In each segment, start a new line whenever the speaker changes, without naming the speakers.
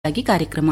ಆಗಿ ಕಾರ್ಯಕ್ರಮ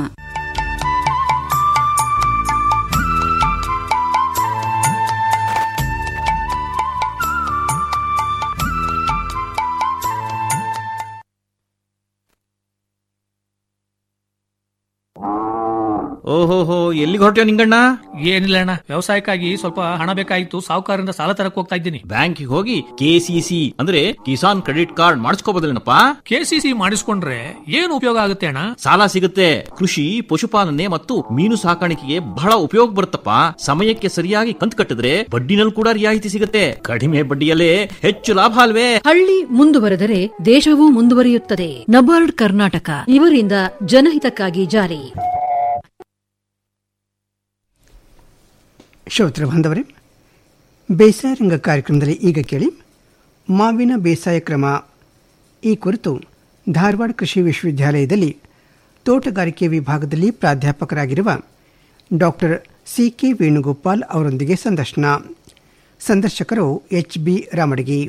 ಓಹೋಹೋ ಎಲ್ಲಿಗೆ ಹೊರಟ್ಯೋ ನಿಂಗಣ್ಣ
ಏನಿಲ್ಲ ಅಣ್ಣ ವ್ಯವಸಾಯಕ್ಕಾಗಿ ಸ್ವಲ್ಪ ಹಣ ಬೇಕಾಗಿತ್ತು ಸಾಹುಕಾರರಿಂದ ಸಾಲ ತರಕ್ ಹೋಗ್ತಾ ಇದ್ದೀನಿ
ಬ್ಯಾಂಕಿಗೆ ಹೋಗಿ ಕೆಸಿಸಿ ಅಂದ್ರೆ ಕಿಸಾನ್ ಕ್ರೆಡಿಟ್ ಕಾರ್ಡ್ ಮಾಡಿಸ್ಕೋಬೋದಲ್ಲೇನಪ್ಪ
ಕೆಸಿಸಿ ಮಾಡಿಸ್ಕೊಂಡ್ರೆ ಏನು ಉಪಯೋಗ ಆಗುತ್ತೆ ಅಣ್ಣ
ಸಾಲ ಸಿಗುತ್ತೆ ಕೃಷಿ ಪಶುಪಾಲನೆ ಮತ್ತು ಮೀನು ಸಾಕಾಣಿಕೆಗೆ ಬಹಳ ಉಪಯೋಗ ಬರುತ್ತಪ್ಪ ಸಮಯಕ್ಕೆ ಸರಿಯಾಗಿ ಕಂತು ಕಟ್ಟಿದ್ರೆ ಬಡ್ಡಿನಲ್ಲಿ ಕೂಡ ರಿಯಾಯಿತಿ ಸಿಗುತ್ತೆ ಕಡಿಮೆ ಬಡ್ಡಿಯಲ್ಲೇ ಹೆಚ್ಚು ಲಾಭ ಅಲ್ವೇ
ಹಳ್ಳಿ ಮುಂದುವರೆದರೆ ದೇಶವೂ ಮುಂದುವರಿಯುತ್ತದೆ ನಬಾರ್ಡ್ ಕರ್ನಾಟಕ ಇವರಿಂದ ಜನಹಿತಕ್ಕಾಗಿ ಜಾರಿ
ಶ್ರೋತೃ ಬಾಂಧವರೇ ಬೇಸಾಯ ರಂಗ ಕಾರ್ಯಕ್ರಮದಲ್ಲಿ ಈಗ ಕೇಳಿ ಮಾವಿನ ಬೇಸಾಯ ಕ್ರಮ ಈ ಕುರಿತು ಧಾರವಾಡ ಕೃಷಿ ವಿಶ್ವವಿದ್ಯಾಲಯದಲ್ಲಿ ತೋಟಗಾರಿಕೆ ವಿಭಾಗದಲ್ಲಿ ಪ್ರಾಧ್ಯಾಪಕರಾಗಿರುವ ಡಾಕ್ಟರ್ ಸಿ ಕೆ ವೇಣುಗೋಪಾಲ್ ಅವರೊಂದಿಗೆ ಸಂದರ್ಶನ ಸಂದರ್ಶಕರು ಎಚ್ ಬಿ ರಾಮಡಗಿ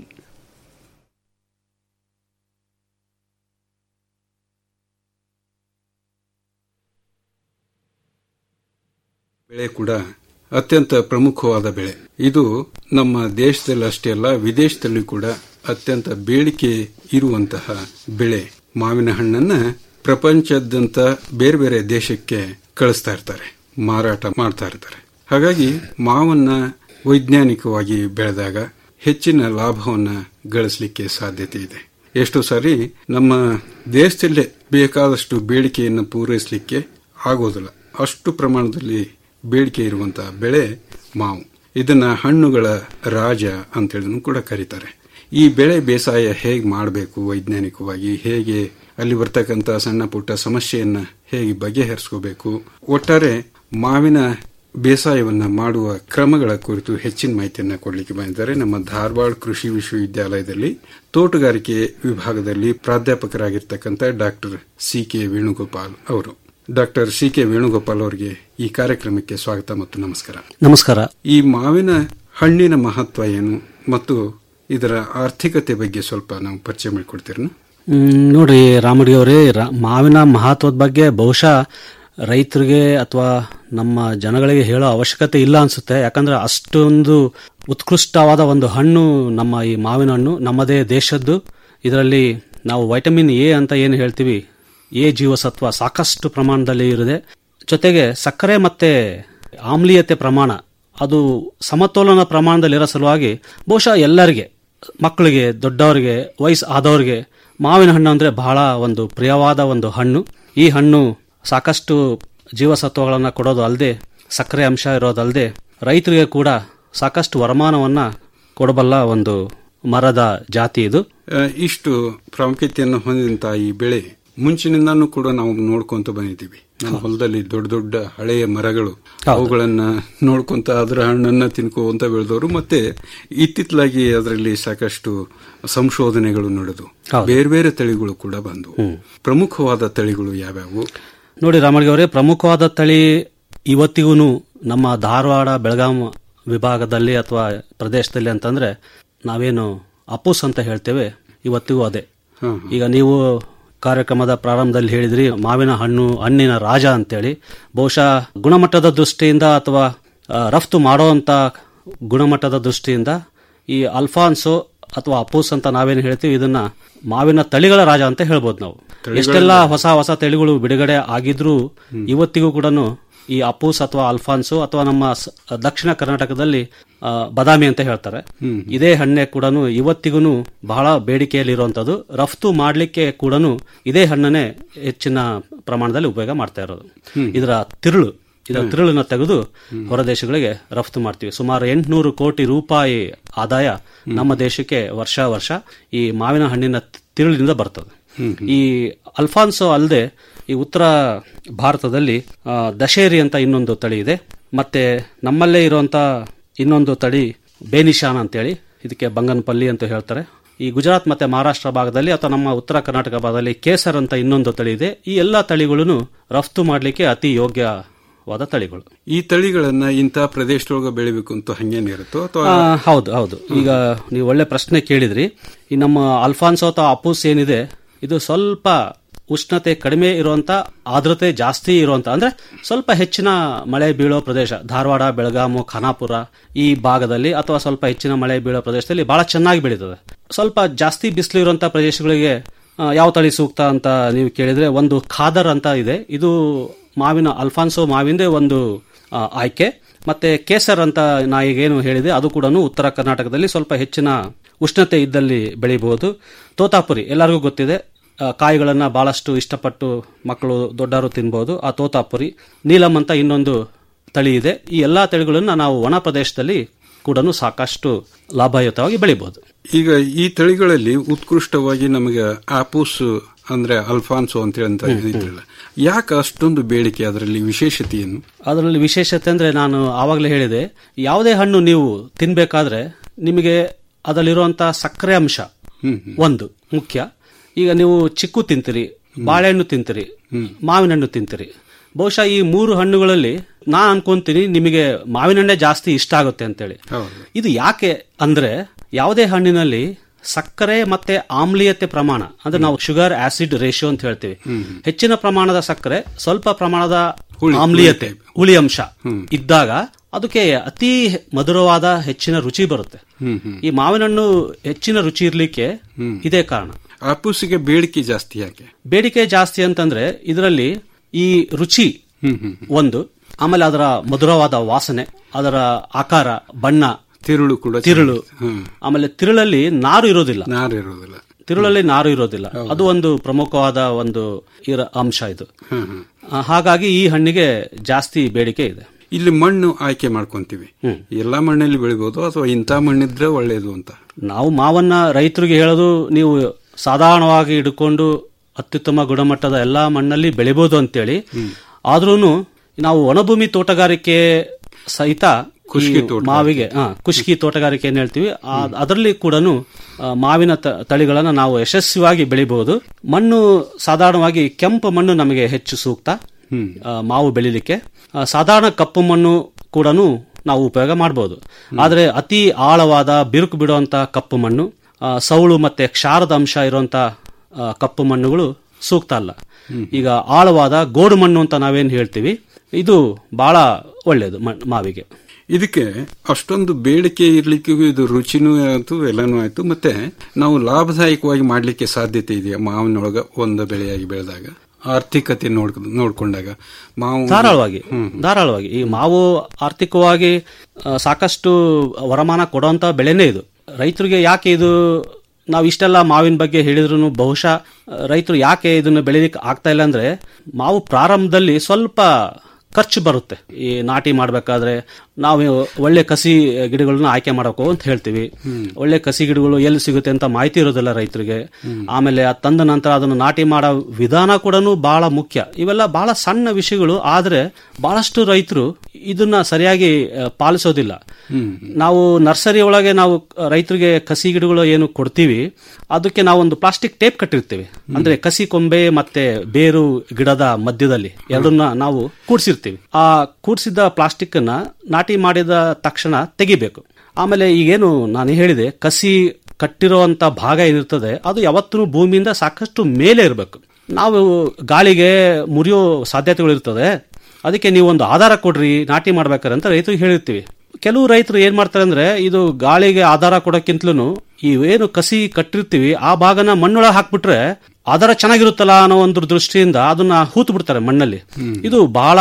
ಬೆಳೆ ಕೂಡ ಅತ್ಯಂತ ಪ್ರಮುಖವಾದ ಬೆಳೆ ಇದು ನಮ್ಮ ದೇಶದಲ್ಲಿ ಅಷ್ಟೇ ಅಲ್ಲ ವಿದೇಶದಲ್ಲಿ ಕೂಡ ಅತ್ಯಂತ ಬೇಡಿಕೆ ಇರುವಂತಹ ಬೆಳೆ ಮಾವಿನ ಹಣ್ಣನ್ನ ಪ್ರಪಂಚದಾದ್ಯಂತ ಬೇರೆ ಬೇರೆ ದೇಶಕ್ಕೆ ಕಳಿಸ್ತಾ ಇರ್ತಾರೆ ಮಾರಾಟ ಮಾಡ್ತಾ ಇರ್ತಾರೆ ಹಾಗಾಗಿ ಮಾವನ್ನ ವೈಜ್ಞಾನಿಕವಾಗಿ ಬೆಳೆದಾಗ ಹೆಚ್ಚಿನ ಲಾಭವನ್ನ ಗಳಿಸಲಿಕ್ಕೆ ಸಾಧ್ಯತೆ ಇದೆ ಎಷ್ಟೋ ಸಾರಿ ನಮ್ಮ ದೇಶದಲ್ಲೇ ಬೇಕಾದಷ್ಟು ಬೇಡಿಕೆಯನ್ನು ಪೂರೈಸಲಿಕ್ಕೆ ಆಗೋದಿಲ್ಲ ಅಷ್ಟು ಪ್ರಮಾಣದಲ್ಲಿ ಬೇಡಿಕೆ ಇರುವಂತಹ ಬೆಳೆ ಮಾವು ಇದನ್ನ ಹಣ್ಣುಗಳ ರಾಜ ಅಂತೇಳಿ ಕೂಡ ಕರೀತಾರೆ ಈ ಬೆಳೆ ಬೇಸಾಯ ಹೇಗೆ ಮಾಡಬೇಕು ವೈಜ್ಞಾನಿಕವಾಗಿ ಹೇಗೆ ಅಲ್ಲಿ ಬರ್ತಕ್ಕಂಥ ಸಣ್ಣ ಪುಟ್ಟ ಸಮಸ್ಯೆಯನ್ನ ಹೇಗೆ ಬಗೆಹರಿಸ್ಕೋಬೇಕು ಒಟ್ಟಾರೆ ಮಾವಿನ ಬೇಸಾಯವನ್ನ ಮಾಡುವ ಕ್ರಮಗಳ ಕುರಿತು ಹೆಚ್ಚಿನ ಮಾಹಿತಿಯನ್ನ ಕೊಡಲಿಕ್ಕೆ ಬಂದಿದ್ದಾರೆ ನಮ್ಮ ಧಾರವಾಡ ಕೃಷಿ ವಿಶ್ವವಿದ್ಯಾಲಯದಲ್ಲಿ ತೋಟಗಾರಿಕೆ ವಿಭಾಗದಲ್ಲಿ ಪ್ರಾಧ್ಯಾಪಕರಾಗಿರ್ತಕ್ಕಂಥ ಡಾಕ್ಟರ್ ಸಿ ಕೆ ವೇಣುಗೋಪಾಲ್ ಅವರು ಡಾಕ್ಟರ್ ಸಿ ಕೆ ವೇಣುಗೋಪಾಲ್ ಅವರಿಗೆ ಈ ಕಾರ್ಯಕ್ರಮಕ್ಕೆ ಸ್ವಾಗತ ಮತ್ತು ನಮಸ್ಕಾರ
ನಮಸ್ಕಾರ
ಈ ಮಾವಿನ ಹಣ್ಣಿನ ಮಹತ್ವ ಏನು ಮತ್ತು ಇದರ ಆರ್ಥಿಕತೆ ಬಗ್ಗೆ ಸ್ವಲ್ಪ ನಾವು ಪರಿಚಯ ಮಾಡಿಕೊಡ್ತೀರ
ಮ್, ನೋಡ್ರಿ ರಾಮಡಿ ಅವರೇ ರಾ- ಮಾವಿನ ಮಹತ್ವದ ಬಗ್ಗೆ ಬಹುಶಃ ರೈತರಿಗೆ ಅಥವಾ ನಮ್ಮ ಜನಗಳಿಗೆ ಹೇಳೋ ಅವಶ್ಯಕತೆ ಇಲ್ಲ ಅನ್ಸುತ್ತೆ ಯಾಕಂದ್ರೆ ಅಷ್ಟೊಂದು ಉತ್ಕೃಷ್ಟವಾದ ಒಂದು ಹಣ್ಣು ನಮ್ಮ ಈ ಮಾವಿನ ಹಣ್ಣು ನಮ್ಮದೇ ದೇಶದ್ದು ಇದರಲ್ಲಿ ನಾವು ವೈಟಮಿನ್ ಎ ಅಂತ ಏನು ಹೇಳ್ತೀವಿ ಎ ಜೀವಸತ್ವ ಸಾಕಷ್ಟು ಪ್ರಮಾಣದಲ್ಲಿ ಇರಿದೆ ಜೊತೆಗೆ ಸಕ್ಕರೆ ಮತ್ತೆ ಆಮ್ಲೀಯತೆ ಪ್ರಮಾಣ ಅದು ಸಮತೋಲನ ಪ್ರಮಾಣದಲ್ಲಿರೋ ಸಲುವಾಗಿ ಬಹುಶಃ ಎಲ್ಲರಿಗೆ ಮಕ್ಕಳಿಗೆ ದೊಡ್ಡವರಿಗೆ ವಯಸ್ಸು ಆದವರಿಗೆ ಮಾವಿನ ಹಣ್ಣು ಅಂದ್ರೆ ಬಹಳ ಒಂದು ಪ್ರಿಯವಾದ ಒಂದು ಹಣ್ಣು ಈ ಹಣ್ಣು ಸಾಕಷ್ಟು ಜೀವಸತ್ವಗಳನ್ನು ಕೊಡೋದು ಅಲ್ಲದೆ ಸಕ್ಕರೆ ಅಂಶ ಇರೋದಲ್ಲದೆ ರೈತರಿಗೆ ಕೂಡ ಸಾಕಷ್ಟು ವರಮಾನವನ್ನ ಕೊಡಬಲ್ಲ ಒಂದು ಮರದ ಜಾತಿ ಇದು
ಆ, ಇಷ್ಟು ಪ್ರಾಮುಖ್ಯತೆಯನ್ನು ಹೊಂದಿದಂತಹ ಈ ಬೆಳೆ ಮುಂಚಿನಿಂದಾನು ಕೂಡ ನಾವು ನೋಡ್ಕೊಂತ ಬಂದಿದ್ದೀವಿ ನಮ್ಮ ಹೊಲದಲ್ಲಿ ದೊಡ್ಡ ದೊಡ್ಡ ಹಳೆಯ ಮರಗಳು ಅವುಗಳನ್ನ ನೋಡ್ಕೊಂತ ಅದರ ಹಣ್ಣನ್ನ ತಿನ್ಕೋಂತ ಬೆಳೆದವರು ಮತ್ತೆ ಇತ್ತಿತ್ತಲಾಗಿ ಅದರಲ್ಲಿ ಸಾಕಷ್ಟು ಸಂಶೋಧನೆಗಳು ನಡೆದು ಬೇರೆ ಬೇರೆ ತಳಿಗಳು ಕೂಡ ಬಂದವು ಪ್ರಮುಖವಾದ ತಳಿಗಳು ಯಾವ್ಯಾವು
ನೋಡಿ ರಾಮಳಿಗೆ ಅವರೇ ಪ್ರಮುಖವಾದ ತಳಿ ಇವತ್ತಿಗೂ ನಮ್ಮ ಧಾರವಾಡ ಬೆಳಗಾಂ ವಿಭಾಗದಲ್ಲಿ ಅಥವಾ ಪ್ರದೇಶದಲ್ಲಿ ಅಂತಂದ್ರೆ ನಾವೇನು ಅಪೂಸ್ ಅಂತ ಹೇಳ್ತೇವೆ ಇವತ್ತಿಗೂ ಅದೇ
ಹಾ,
ಈಗ ನೀವು ಕಾರ್ಯಕ್ರಮದ ಪ್ರಾರಂಭದಲ್ಲಿ ಹೇಳಿದ್ರಿ ಮಾವಿನ ಹಣ್ಣು ಹಣ್ಣಿನ ರಾಜ ಅಂತೇಳಿ ಬಹುಶಃ ಗುಣಮಟ್ಟದ ದೃಷ್ಟಿಯಿಂದ ಅಥವಾ ಆ, ರಫ್ತು ಮಾಡುವಂತ ಗುಣಮಟ್ಟದ ದೃಷ್ಟಿಯಿಂದ ಈ ಅಲ್ಫಾನ್ಸೋ ಅಥವಾ ಅಪೂಸ್ ಅಂತ ನಾವೇನು ಹೇಳ್ತೀವಿ ಇದನ್ನ ಮಾವಿನ ತಳಿಗಳ ರಾಜ ಅಂತ ಹೇಳ್ಬೋದು ನಾವು ಎಷ್ಟೆಲ್ಲ ಹೊಸ ಹೊಸ ತಳಿಗಳು ಬಿಡುಗಡೆ ಆಗಿದ್ರೂ ಇವತ್ತಿಗೂ ಕೂಡ ಈ ಅಪೂಸ್ ಅಥವಾ ಅಲ್ಫಾನ್ಸು ಅಥವಾ ನಮ್ಮ ಸ- ದಕ್ಷಿಣ ಕರ್ನಾಟಕದಲ್ಲಿ ಆ, ಬದಾಮಿ ಅಂತ ಹೇಳ್ತಾರೆ ಇದೇ ಹಣ್ಣೆ ಕೂಡ ಇವತ್ತಿಗೂ ಬಹಳ ಬೇಡಿಕೆಯಲ್ಲಿರುವಂತದ್ದು ರಫ್ತು ಮಾಡಲಿಕ್ಕೆ ಕೂಡ ಇದೇ ಹಣ್ಣನ್ನೇ ಹೆಚ್ಚಿನ ಪ್ರಮಾಣದಲ್ಲಿ ಉಪಯೋಗ ಮಾಡ್ತಾ ಇರೋದು ಇದರ ತಿರುಳು ಇದರ ತಿರುಳನ್ನ ತೆಗೆದು ಹೊರ ದೇಶಗಳಿಗೆ ರಫ್ತು ಮಾಡ್ತೀವಿ ಸುಮಾರು ಎಂಟುನೂರು ಕೋಟಿ ರೂಪಾಯಿ ಆದಾಯ ನಮ್ಮ ದೇಶಕ್ಕೆ ವರ್ಷ ವರ್ಷ ಈ ಮಾವಿನ ಹಣ್ಣಿನ ತಿರುಳಿನಿಂದ ಬರ್ತದೆ ಈ ಅಲ್ಫಾನ್ಸೋ ಅಲ್ಲದೆ ಈ ಉತ್ತರ ಭಾರತದಲ್ಲಿ ಆ, ದಶೇರಿ ಅಂತ ಇನ್ನೊಂದು ತಳಿ ಇದೆ ಮತ್ತೆ ನಮ್ಮಲ್ಲೇ ಇರುವಂತ ಇನ್ನೊಂದು ತಳಿ ಬೇನಿಶಾನ್ ಅಂತೇಳಿ ಇದಕ್ಕೆ ಬಂಗನಪಲ್ಲಿ ಅಂತ ಹೇಳ್ತಾರೆ ಈ ಗುಜರಾತ್ ಮತ್ತೆ ಮಹಾರಾಷ್ಟ್ರ ಭಾಗದಲ್ಲಿ ಅಥವಾ ನಮ್ಮ ಉತ್ತರ ಕರ್ನಾಟಕ ಭಾಗದಲ್ಲಿ ಕೇಸರ್ ಅಂತ ಇನ್ನೊಂದು ತಳಿ ಇದೆ ಈ ಎಲ್ಲ ತಳಿಗಳನ್ನು ರಫ್ತು ಮಾಡಲಿಕ್ಕೆ ಅತಿ ಯೋಗ್ಯವಾದ ತಳಿಗಳು
ಈ ತಳಿಗಳನ್ನ ಇಂತಹ ಪ್ರದೇಶದೊಳಗೆ ಬೆಳಿಬೇಕು ಅಂತ ಹಂಗೇನಿರುತ್ತೋ ಅಥವಾ
ಆ, ಹೌದು ಹೌದು ಈಗ ನೀವು ಒಳ್ಳೆ ಪ್ರಶ್ನೆ ಕೇಳಿದ್ರಿ ಈ ನಮ್ಮ ಅಲ್ಫಾನ್ಸೋ ಅಥವಾ ಅಪೂಸ್ ಏನಿದೆ ಇದು ಸ್ವಲ್ಪ ಉಷ್ಣತೆ ಕಡಿಮೆ ಇರುವಂತ ಆರ್ದ್ರತೆ ಜಾಸ್ತಿ ಇರುವಂತ ಅಂದ್ರೆ ಸ್ವಲ್ಪ ಹೆಚ್ಚಿನ ಮಳೆ ಬೀಳೋ ಪ್ರದೇಶ ಧಾರವಾಡ ಬೆಳಗಾಮು ಖಾನಾಪುರ ಈ ಭಾಗದಲ್ಲಿ ಅಥವಾ ಸ್ವಲ್ಪ ಹೆಚ್ಚಿನ ಮಳೆ ಬೀಳೋ ಪ್ರದೇಶದಲ್ಲಿ ಬಹಳ ಚೆನ್ನಾಗಿ ಬೆಳೀತದೆ ಸ್ವಲ್ಪ ಜಾಸ್ತಿ ಬಿಸಿಲು ಇರುವಂತ ಪ್ರದೇಶಗಳಿಗೆ ಆ, ಯಾವ ತಳಿ ಸೂಕ್ತ ಅಂತ ನೀವು ಕೇಳಿದ್ರೆ ಒಂದು ಖಾದರ್ ಅಂತ ಇದೆ ಇದು ಮಾವಿನ ಅಲ್ಫಾನ್ಸೋ ಮಾವಿಂದೇ ಒಂದು ಆ, ಆಯ್ಕೆ ಮತ್ತೆ ಕೇಸರ್ ಅಂತ ನಾ ಈಗೇನು ಹೇಳಿದೆ ಅದು ಕೂಡ ಉತ್ತರ ಕರ್ನಾಟಕದಲ್ಲಿ ಸ್ವಲ್ಪ ಹೆಚ್ಚಿನ ಉಷ್ಣತೆ ಇದ್ದಲ್ಲಿ ಬೆಳಿಬಹುದು ತೋತಾಪುರಿ ಎಲ್ಲರಿಗೂ ಗೊತ್ತಿದೆ ಆ, ಕಾಯಿಗಳನ್ನ ಬಹಳಷ್ಟು ಇಷ್ಟಪಟ್ಟು ಮಕ್ಕಳು ದೊಡ್ಡವರು ತಿನ್ಬಹುದು ಆ ತೋತಾಪುರಿ ನೀಲಂ ಅಂತ ಇನ್ನೊಂದು ತಳಿ ಇದೆ ಈ ಎಲ್ಲಾ ತಳಿಗಳನ್ನ ನಾವು ಒಣ ಪ್ರದೇಶದಲ್ಲಿ ಕೂಡ ಸಾಕಷ್ಟು ಲಾಭಯುತವಾಗಿ ಬೆಳಿಬಹುದು
ಈಗ ಈ ತಳಿಗಳಲ್ಲಿ ಉತ್ಕೃಷ್ಟವಾಗಿ ನಮಗೆ ಆಪೂಸ್ ಅಂದ್ರೆ ಅಲ್ಫಾನ್ಸೋ ಅಂತ ಹೇಳಂತ ಇದ್ರಲ್ಲ ಯಾಕೆ ಅಷ್ಟೊಂದು ಬೇಡಿಕೆ ಅದರಲ್ಲಿ ವಿಶೇಷತೆ ಏನು
ಅದರಲ್ಲಿ ವಿಶೇಷತೆ ಅಂದ್ರೆ ನಾನು ಆವಾಗಲೇ ಹೇಳಿದೆ ಯಾವುದೇ ಹಣ್ಣು ನೀವು ತಿನ್ಬೇಕಾದ್ರೆ ನಿಮಗೆ ಅದರಲ್ಲಿರುವಂತಹ ಸಕ್ಕರೆ ಅಂಶ ಒಂದು ಮುಖ್ಯ ಈಗ ನೀವು ಚಿಕ್ಕು ತಿಂತೀರಿ ಬಾಳೆಹಣ್ಣು ತಿಂತೀರಿ ಮಾವಿನ ಹಣ್ಣು ತಿಂತೀರಿ ಬಹುಶಃ ಈ ಮೂರು ಹಣ್ಣುಗಳಲ್ಲಿ ನಾನು ಅನ್ಕೊಂತೀನಿ ನಿಮಗೆ ಮಾವಿನ ಹಣ್ಣೆ ಜಾಸ್ತಿ ಇಷ್ಟ ಆಗುತ್ತೆ ಅಂತೇಳಿ
ಹೌದು
ಇದು ಯಾಕೆ ಅಂದ್ರೆ ಯಾವುದೇ ಹಣ್ಣಿನಲ್ಲಿ ಸಕ್ಕರೆ ಮತ್ತೆ ಆಮ್ಲೀಯತೆ ಪ್ರಮಾಣ ಅಂದ್ರೆ ನಾವು ಶುಗರ್ ಆಸಿಡ್ ರೇಷಿಯೋ ಅಂತ ಹೇಳ್ತೀವಿ ಹೆಚ್ಚಿನ ಪ್ರಮಾಣದ ಸಕ್ಕರೆ ಸ್ವಲ್ಪ ಪ್ರಮಾಣದ
ಹುಳಿ-
ಆಮ್ಲೀಯತೆ
ಹುಳಿ type.
ಹುಳಿ ಅಂಶ ಇದ್ದಾಗ ಅದಕ್ಕೆ ಅತಿ ಮಧುರವಾದ ಹೆಚ್ಚಿನ ರುಚಿ ಬರುತ್ತೆ ಈ ಮಾವಿನ ಹಣ್ಣು ಹೆಚ್ಚಿನ ರುಚಿ ಇರ್ಲಿಕ್ಕೆ ಇದೇ ಕಾರಣ
ಆಪೂಸಿಗೆ ಬೇಡಿಕೆ ಜಾಸ್ತಿ ಯಾಕೆ
ಬೇಡಿಕೆ ಜಾಸ್ತಿ ಅಂತಂದ್ರೆ ಇದರಲ್ಲಿ ಈ ರುಚಿ ಒಂದು ಆಮೇಲೆ ಅದರ ಮಧುರವಾದ ವಾಸನೆ ಅದರ ಆಕಾರ ಬಣ್ಣ
ತಿರುಳು ಕೂಡ
ತಿರುಳು
ಹ್ಮ್.
ಆಮೇಲೆ ತಿರುಳಲ್ಲಿ ನಾರು ಇರೋದಿಲ್ಲ
ನಾರು ಇರೋದಿಲ್ಲ
ತಿರುಳಲ್ಲಿ ನಾರು ಇರೋದಿಲ್ಲ ಅದು ಒಂದು ಪ್ರಮುಖವಾದ ಒಂದು ಇರ ಅಂಶ ಇದು
ಹ್ಮ್, ಹ್ಮ್.
ಆ, ಹಾಗಾಗಿ ಈ ಹಣ್ಣಿಗೆ ಜಾಸ್ತಿ ಬೇಡಿಕೆ ಇದೆ
ಇಲ್ಲಿ ಮಣ್ಣು ಆಯ್ಕೆ ಮಾಡ್ಕೊಂತೀವಿ ಎಲ್ಲಾ ಮಣ್ಣಲ್ಲಿ ಬೆಳಿಬಹುದು ಅಥವಾ ಇಂಥ ಮಣ್ಣಿದ್ರೆ ಒಳ್ಳೇದು ಅಂತ
ನಾವು ಮಾವನ್ನ ರೈತರಿಗೆ ಹೇಳೋದು ನೀವು ಸಾಧಾರಣವಾಗಿ ಹಿಡ್ಕೊಂಡು ಅತ್ಯುತ್ತಮ ಗುಣಮಟ್ಟದ ಎಲ್ಲಾ ಮಣ್ಣಲ್ಲಿ ಬೆಳಿಬಹುದು ಅಂತೇಳಿ ಆದ್ರೂ ನಾವು ಒಣಭೂಮಿ ತೋಟಗಾರಿಕೆ ಸಹಿತ
ಕುಷ್ಕಿ
ಈ ಮಾವಿಗೆ ಹಾ, ಕುಷ್ಕಿ ತೋಟಗಾರಿಕೆ ಏನ್ ಹೇಳ್ತೀವಿ ಆ- ಅದರಲ್ಲಿ ಕೂಡ ಮಾವಿನ ತ- ತಳಿಗಳನ್ನ ನಾವು ಯಶಸ್ವಿಯಾಗಿ ಬೆಳಿಬಹುದು ಮಣ್ಣು ಸಾಧಾರಣವಾಗಿ ಕೆಂಪು ಮಣ್ಣು ನಮಗೆ ಹೆಚ್ಚು ಸೂಕ್ತ ಆ, ಮಾವು ಬೆಳಿಲಿಕ್ಕೆ ಆ, ಸಾಧಾರಣ ಕಪ್ಪು ಮಣ್ಣು ಕೂಡ ನಾವು ಉಪಯೋಗ ಮಾಡಬಹುದು ಆದರೆ ಅತಿ ಆಳವಾದ ಬಿರುಕು ಬಿಡುವಂತ ಕಪ್ಪು ಮಣ್ಣು ಆ, ಸೌಳು ಮತ್ತೆ ಕ್ಷಾರದ ಅಂಶ ಇರುವಂತ ಆ, ಕಪ್ಪು ಮಣ್ಣುಗಳು ಸೂಕ್ತ ಅಲ್ಲ ಈಗ ಆಳವಾದ ಗೋಡು ಮಣ್ಣು ಅಂತ ನಾವೇನ್ ಹೇಳ್ತೀವಿ ಇದು ಬಹಳ ಒಳ್ಳೆಯದು ಮಣ್- ಮಾವಿಗೆ
ಇದಕ್ಕೆ ಅಷ್ಟೊಂದು ಬೇಡಿಕೆ ಇರ್ಲಿಕ್ಕಿಗೂ ಇದು ರುಚಿನೂ ಆಯ್ತು ಎಲ್ಲನೂ ಆಯ್ತು ಮತ್ತೆ ನಾವು ಲಾಭದಾಯಕವಾಗಿ ಮಾಡ್ಲಿಕ್ಕೆ ಸಾಧ್ಯತೆ ಇದೆಯಾ ಮಾವಿನೊಳಗ ಒಂದು ಬೆಳೆಯಾಗಿ ಬೆಳೆದಾಗ ಆರ್ಥಿಕತೆ ನೋಡ್ ನೋಡ್ಕೊಂಡಾಗ ಮಾವು
ಧಾರಾಳವಾಗಿ ಧಾರಾಳವಾಗಿ ಈ ಮಾವು ಆರ್ಥಿಕವಾಗಿ ಆ, ಸಾಕಷ್ಟು ವರಮಾನ ಕೊಡುವಂತ ಬೆಳೆನೇ ಇದು ರೈತರಿಗೆ ಯಾಕೆ ಇದು ನಾವು ಇಷ್ಟೆಲ್ಲ ಮಾವಿನ ಬಗ್ಗೆ ಹೇಳಿದ್ರು ಬಹುಶಃ ಆ, ರೈತರು ಯಾಕೆ ಇದನ್ನು ಬೆಳಿಲಿಕ್ಕೆ ಆಗ್ತಾ ಇಲ್ಲ ಅಂದ್ರೆ ಮಾವು ಪ್ರಾರಂಭದಲ್ಲಿ ಸ್ವಲ್ಪ ಖರ್ಚು ಬರುತ್ತೆ ಈ ನಾಟಿ ಮಾಡಬೇಕಾದ್ರೆ ನಾವು ಒಳ್ಳೆ ಕಸಿ ಗಿಡಗಳನ್ನ ಆಯ್ಕೆ ಮಾಡಬೇಕು ಅಂತ ಹೇಳ್ತೀವಿ ಒಳ್ಳೆ ಕಸಿ ಗಿಡಗಳು ಎಲ್ಲಿ ಸಿಗುತ್ತೆ ಅಂತ ಮಾಹಿತಿ ಇರೋದಿಲ್ಲ ರೈತರಿಗೆ ಆಮೇಲೆ ಅದು ತಂದ ನಂತರ ಅದನ್ನು ನಾಟಿ ಮಾಡೋ ವಿಧಾನ ಕೂಡ ಬಹಳ ಮುಖ್ಯ ಇವೆಲ್ಲ ಬಹಳ ಸಣ್ಣ ವಿಷಯಗಳು ಆದ್ರೆ ಬಹಳಷ್ಟು ರೈತರು ಇದನ್ನ ಸರಿಯಾಗಿ ಆ, ಪಾಲಿಸೋದಿಲ್ಲ ನಾವು ನರ್ಸರಿ ಒಳಗೆ ನಾವು ರೈತರಿಗೆ ಕಸಿ ಗಿಡಗಳು ಏನು ಕೊಡ್ತೀವಿ ಅದಕ್ಕೆ ನಾವು ಒಂದು ಪ್ಲಾಸ್ಟಿಕ್ ಟೇಪ್ ಕಟ್ಟಿರ್ತೀವಿ ಅಂದ್ರೆ ಕಸಿ ಕೊಂಬೆ ಮತ್ತೆ ಬೇರು ಗಿಡದ ಮಧ್ಯದಲ್ಲಿ ಎರಡನ್ನ ನಾವು ಕೂಡ್ಸಿರ್ತೀವಿ ಆ ಕೂಡ್ಸಿದ ಪ್ಲಾಸ್ಟಿಕ್ ಅನ್ನ ನಾಟಿ ಮಾಡಿದ ತಕ್ಷಣ ತೆಗಿಬೇಕು ಆಮೇಲೆ ಈಗೇನು ನಾನು ಹೇಳಿದೆ ಕಸಿ ಕಟ್ಟಿರುವಂತ ಭಾಗ ಏನಿರ್ತದೆ ಅದು ಯಾವತ್ತೂ ಭೂಮಿಯಿಂದ ಸಾಕಷ್ಟು ಮೇಲೆ ಇರಬೇಕು ನಾವು ಗಾಳಿಗೆ ಮುರಿಯೋ ಸಾಧ್ಯತೆಗಳು ಇರ್ತದೆ ಅದಕ್ಕೆ ನೀವು ಒಂದು ಆಧಾರ ಕೊಡ್ರಿ ನಾಟಿ ಮಾಡ್ಬೇಕಾರೆ ಅಂತ ರೈತರಿಗೆ ಹೇಳಿರ್ತೀವಿ ಕೆಲವು ರೈತರು ಏನ್ ಮಾಡ್ತಾರೆ ಅಂದ್ರೆ ಇದು ಗಾಳಿಗೆ ಆಧಾರ ಕೊಡೋಕ್ಕಿಂತಲೂ ಈ ಏನು ಕಸಿ ಕಟ್ಟಿರ್ತೀವಿ ಆ ಭಾಗನ ಮಣ್ಣೊಳಗೆ ಹಾಕ್ಬಿಟ್ರೆ ಆಧಾರ ಚೆನ್ನಾಗಿರುತ್ತಲ್ಲ ಅನ್ನೋ ಒಂದು ದೃಷ್ಟಿಯಿಂದ ಅದನ್ನ ಹೂತು ಬಿಡ್ತಾರೆ ಮಣ್ಣಲ್ಲಿ ಇದು ಬಹಳ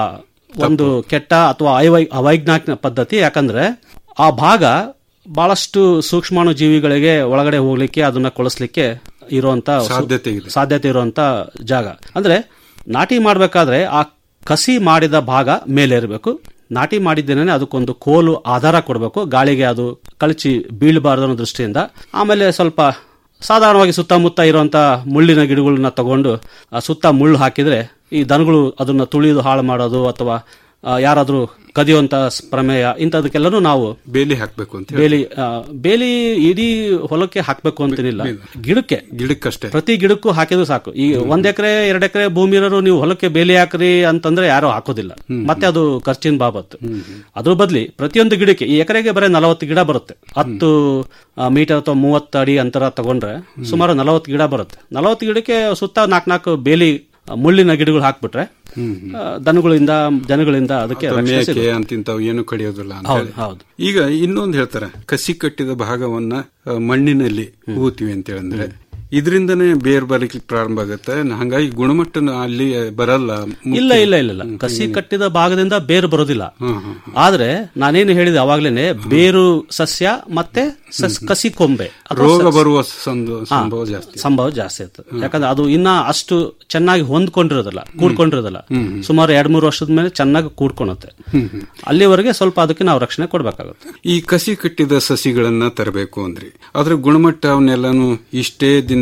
ಒಂದು ಕೆಟ್ಟ ಅಥವಾ ಅವೈ ಅವೈಜ್ಞಾನಿಕ ಪದ್ಧತಿ ಯಾಕಂದ್ರೆ ಆ ಭಾಗ ಬಹಳಷ್ಟು ಸೂಕ್ಷ್ಮಾಣು ಜೀವಿಗಳಿಗೆ ಒಳಗಡೆ ಹೋಗ್ಲಿಕ್ಕೆ ಅದನ್ನ ಕೊಳಿಸ್ಲಿಕ್ಕೆ ಇರುವಂತ ಸು-
ಸಾಧ್ಯತೆ ಇದೆ.
ಸಾಧ್ಯತೆ ಇರುವಂತ ಜಾಗ ಅಂದ್ರೆ ನಾಟಿ ಮಾಡಬೇಕಾದ್ರೆ ಆ ಕಸಿ ಮಾಡಿದ ಭಾಗ ಮೇಲೆ ಇರಬೇಕು ನಾಟಿ ಮಾಡಿದ್ದೇನೆ ಅದಕ್ಕೊಂದು ಕೋಲು ಆಧಾರ ಕೊಡಬೇಕು ಗಾಳಿಗೆ ಅದು ಕಳಚಿ ಬೀಳಬಾರದು ಅನ್ನೋ ದೃಷ್ಟಿಯಿಂದ ಆಮೇಲೆ ಸ್ವಲ್ಪ ಸಾಧಾರಣವಾಗಿ ಸುತ್ತಮುತ್ತ ಇರುವಂತ ಮುಳ್ಳಿನ ಗಿಡಗಳನ್ನ ತಗೊಂಡು ಆ ಸುತ್ತ ಮುಳ್ಳು ಹಾಕಿದ್ರೆ ಈ ದನಗಳು ಅದನ್ನ ತುಳಿದು ಹಾಳು ಮಾಡೋದು ಅಥವಾ ಆ, ಯಾರಾದ್ರೂ ಕದಿಯುವಂತ ಸ್- ಪ್ರಮೇಯ ಇಂಥದಕ್ಕೆಲ್ಲನೂ ನಾವು
ಬೇಲಿ ಹಾಕ್ಬೇಕು ಅಂತ ಹೇಳಿ
ಬೇಲಿ ಆ, ಬೇಲಿ ಇಡೀ ಹೊಲಕ್ಕೆ ಹಾಕ್ಬೇಕು ಅಂತೇನಿಲ್ಲ ಗಿಡಕ್ಕೆ
ಗಿಡಕ್ಕಷ್ಟೇ
ಪ್ರತಿ ಗಿಡಕ್ಕೂ ಹಾಕಿದ್ರು ಸಾಕು ಈ ಒಂದ್ ಎಕರೆ ಎರಡ್ ಎಕರೆ ಭೂಮಿ ಇರೋರು ನೀವು ಹೊಲಕ್ಕೆ ಬೇಲಿ ಹಾಕ್ರಿ ಅಂತಂದ್ರೆ ಯಾರು ಹಾಕೋದಿಲ್ಲ ಮತ್ತೆ ಅದು ಖರ್ಚಿನ ಬಾಬತ್ತು ಅದ್ರ ಬದ್ಲಿ ಪ್ರತಿಯೊಂದು ಗಿಡಕ್ಕೆ ಈ ಎಕರೆಗೆ ಬರೀ ನಲವತ್ತು ಗಿಡ ಬರುತ್ತೆ ಹತ್ತು ಆ, ಮೀಟರ್ ಅಥವಾ ಮೂವತ್ತು ಅಡಿ ಅಂತರ ತಗೊಂಡ್ರೆ ಸುಮಾರು ನಲವತ್ತು ಗಿಡ ಬರುತ್ತೆ ನಲವತ್ತು ಗಿಡಕ್ಕೆ ಸುತ್ತ ನಾಲ್ಕು ನಾಲ್ಕು ಬೇಲಿ ಆ, ಮುಳ್ಳಿನ ಗಿಡಗಳು ಹಾಕ್ಬಿಟ್ರೆ ಆ, ದನಗಳಿಂದ ಜನಗಳಿಂದ ಅದಕ್ಕೆ
ಅಥವಾ
ರಕ್ಷಣೆ
ಮೇಕೆ
ಸಿಗುತ್ತೆ.
ಅಂತಿಂತಾವ್ ಏನು ಕಡಿಯೋದಿಲ್ಲ ಅಂತ
ಹೌದು
ಹೇಳಿ.
ಹೌದು
ಈಗ ಇನ್ನೊಂದು ಹೇಳ್ತಾರೆ ಕಸಿ ಕಟ್ಟಿದ ಭಾಗವನ್ನ ಆ, ಮಣ್ಣಿನಲ್ಲಿ ಹೂತೀವಿ ಅಂತ ಹೇಳಿದ್ರೆ ಇದರಿಂದನೇ ಬೇರ್ ಬರಲಿಕ್ಕೆ ಪ್ರಾರಂಭ ಆಗುತ್ತೆ ಹಂಗಾಗಿ ಗುಣಮಟ್ಟನ ಅಲ್ಲಿ ಬರಲ್ಲ ಮುಖ್ಯ-
ಇಲ್ಲ ಇಲ್ಲ ಇಲ್ಲ ಇಲ್ಲ ಕಸಿ ಕಟ್ಟಿದ ಭಾಗದಿಂದ ಬೇರು ಬರೋದಿಲ್ಲ
ಹ್ಮ್, ಹ್ಮ್,
ಆದ್ರೆ ನಾನೇನು ಹೇಳಿದೆ ಅವಾಗ್ಲೇನೆ ಬೇರು ಸಸ್ಯ ಮತ್ತೆ ಸಸ್- ಕಸಿ ಕೊಂಬೆ ಅಥವಾ
ರೋಗ
ಸಸ್-
ಬರುವ ಸಂದ- ಸಂಭವ ಜಾಸ್ತಿ
ಸಂಭವ ಜಾಸ್ತಿ ಇರ್ತದೆ ಯಾಕಂದ್ರೆ ಅದು ಇನ್ನ ಅಷ್ಟು ಚೆನ್ನಾಗಿ ಹೊಂದ್ಕೊಂಡಿರೋದಿಲ್ಲ ಕೂಡ್ಕೊಂಡಿರೋದಿಲ್ಲ ಸುಮಾರು ಎರಡ್ ಮೂರು ವರ್ಷದ ಮೇಲೆ ಚೆನ್ನಾಗಿ ಕೂಡ್ಕೊಳುತ್ತೆ ಅಲ್ಲಿವರೆಗೆ ಸ್ವಲ್ಪ ಅದಕ್ಕೆ ನಾವು ರಕ್ಷಣೆ ಕೊಡ್ಬೇಕಾಗುತ್ತೆ
ಈ ಕಸಿ ಕಟ್ಟಿದ ಸಸಿಗಳನ್ನ ತರಬೇಕು ಅಂದ್ರಿ ಆದ್ರೆ ಗುಣಮಟ್ಟ ಅವನ್ನೆಲ್ಲಾನು ಇಷ್ಟೇ ದಿನದ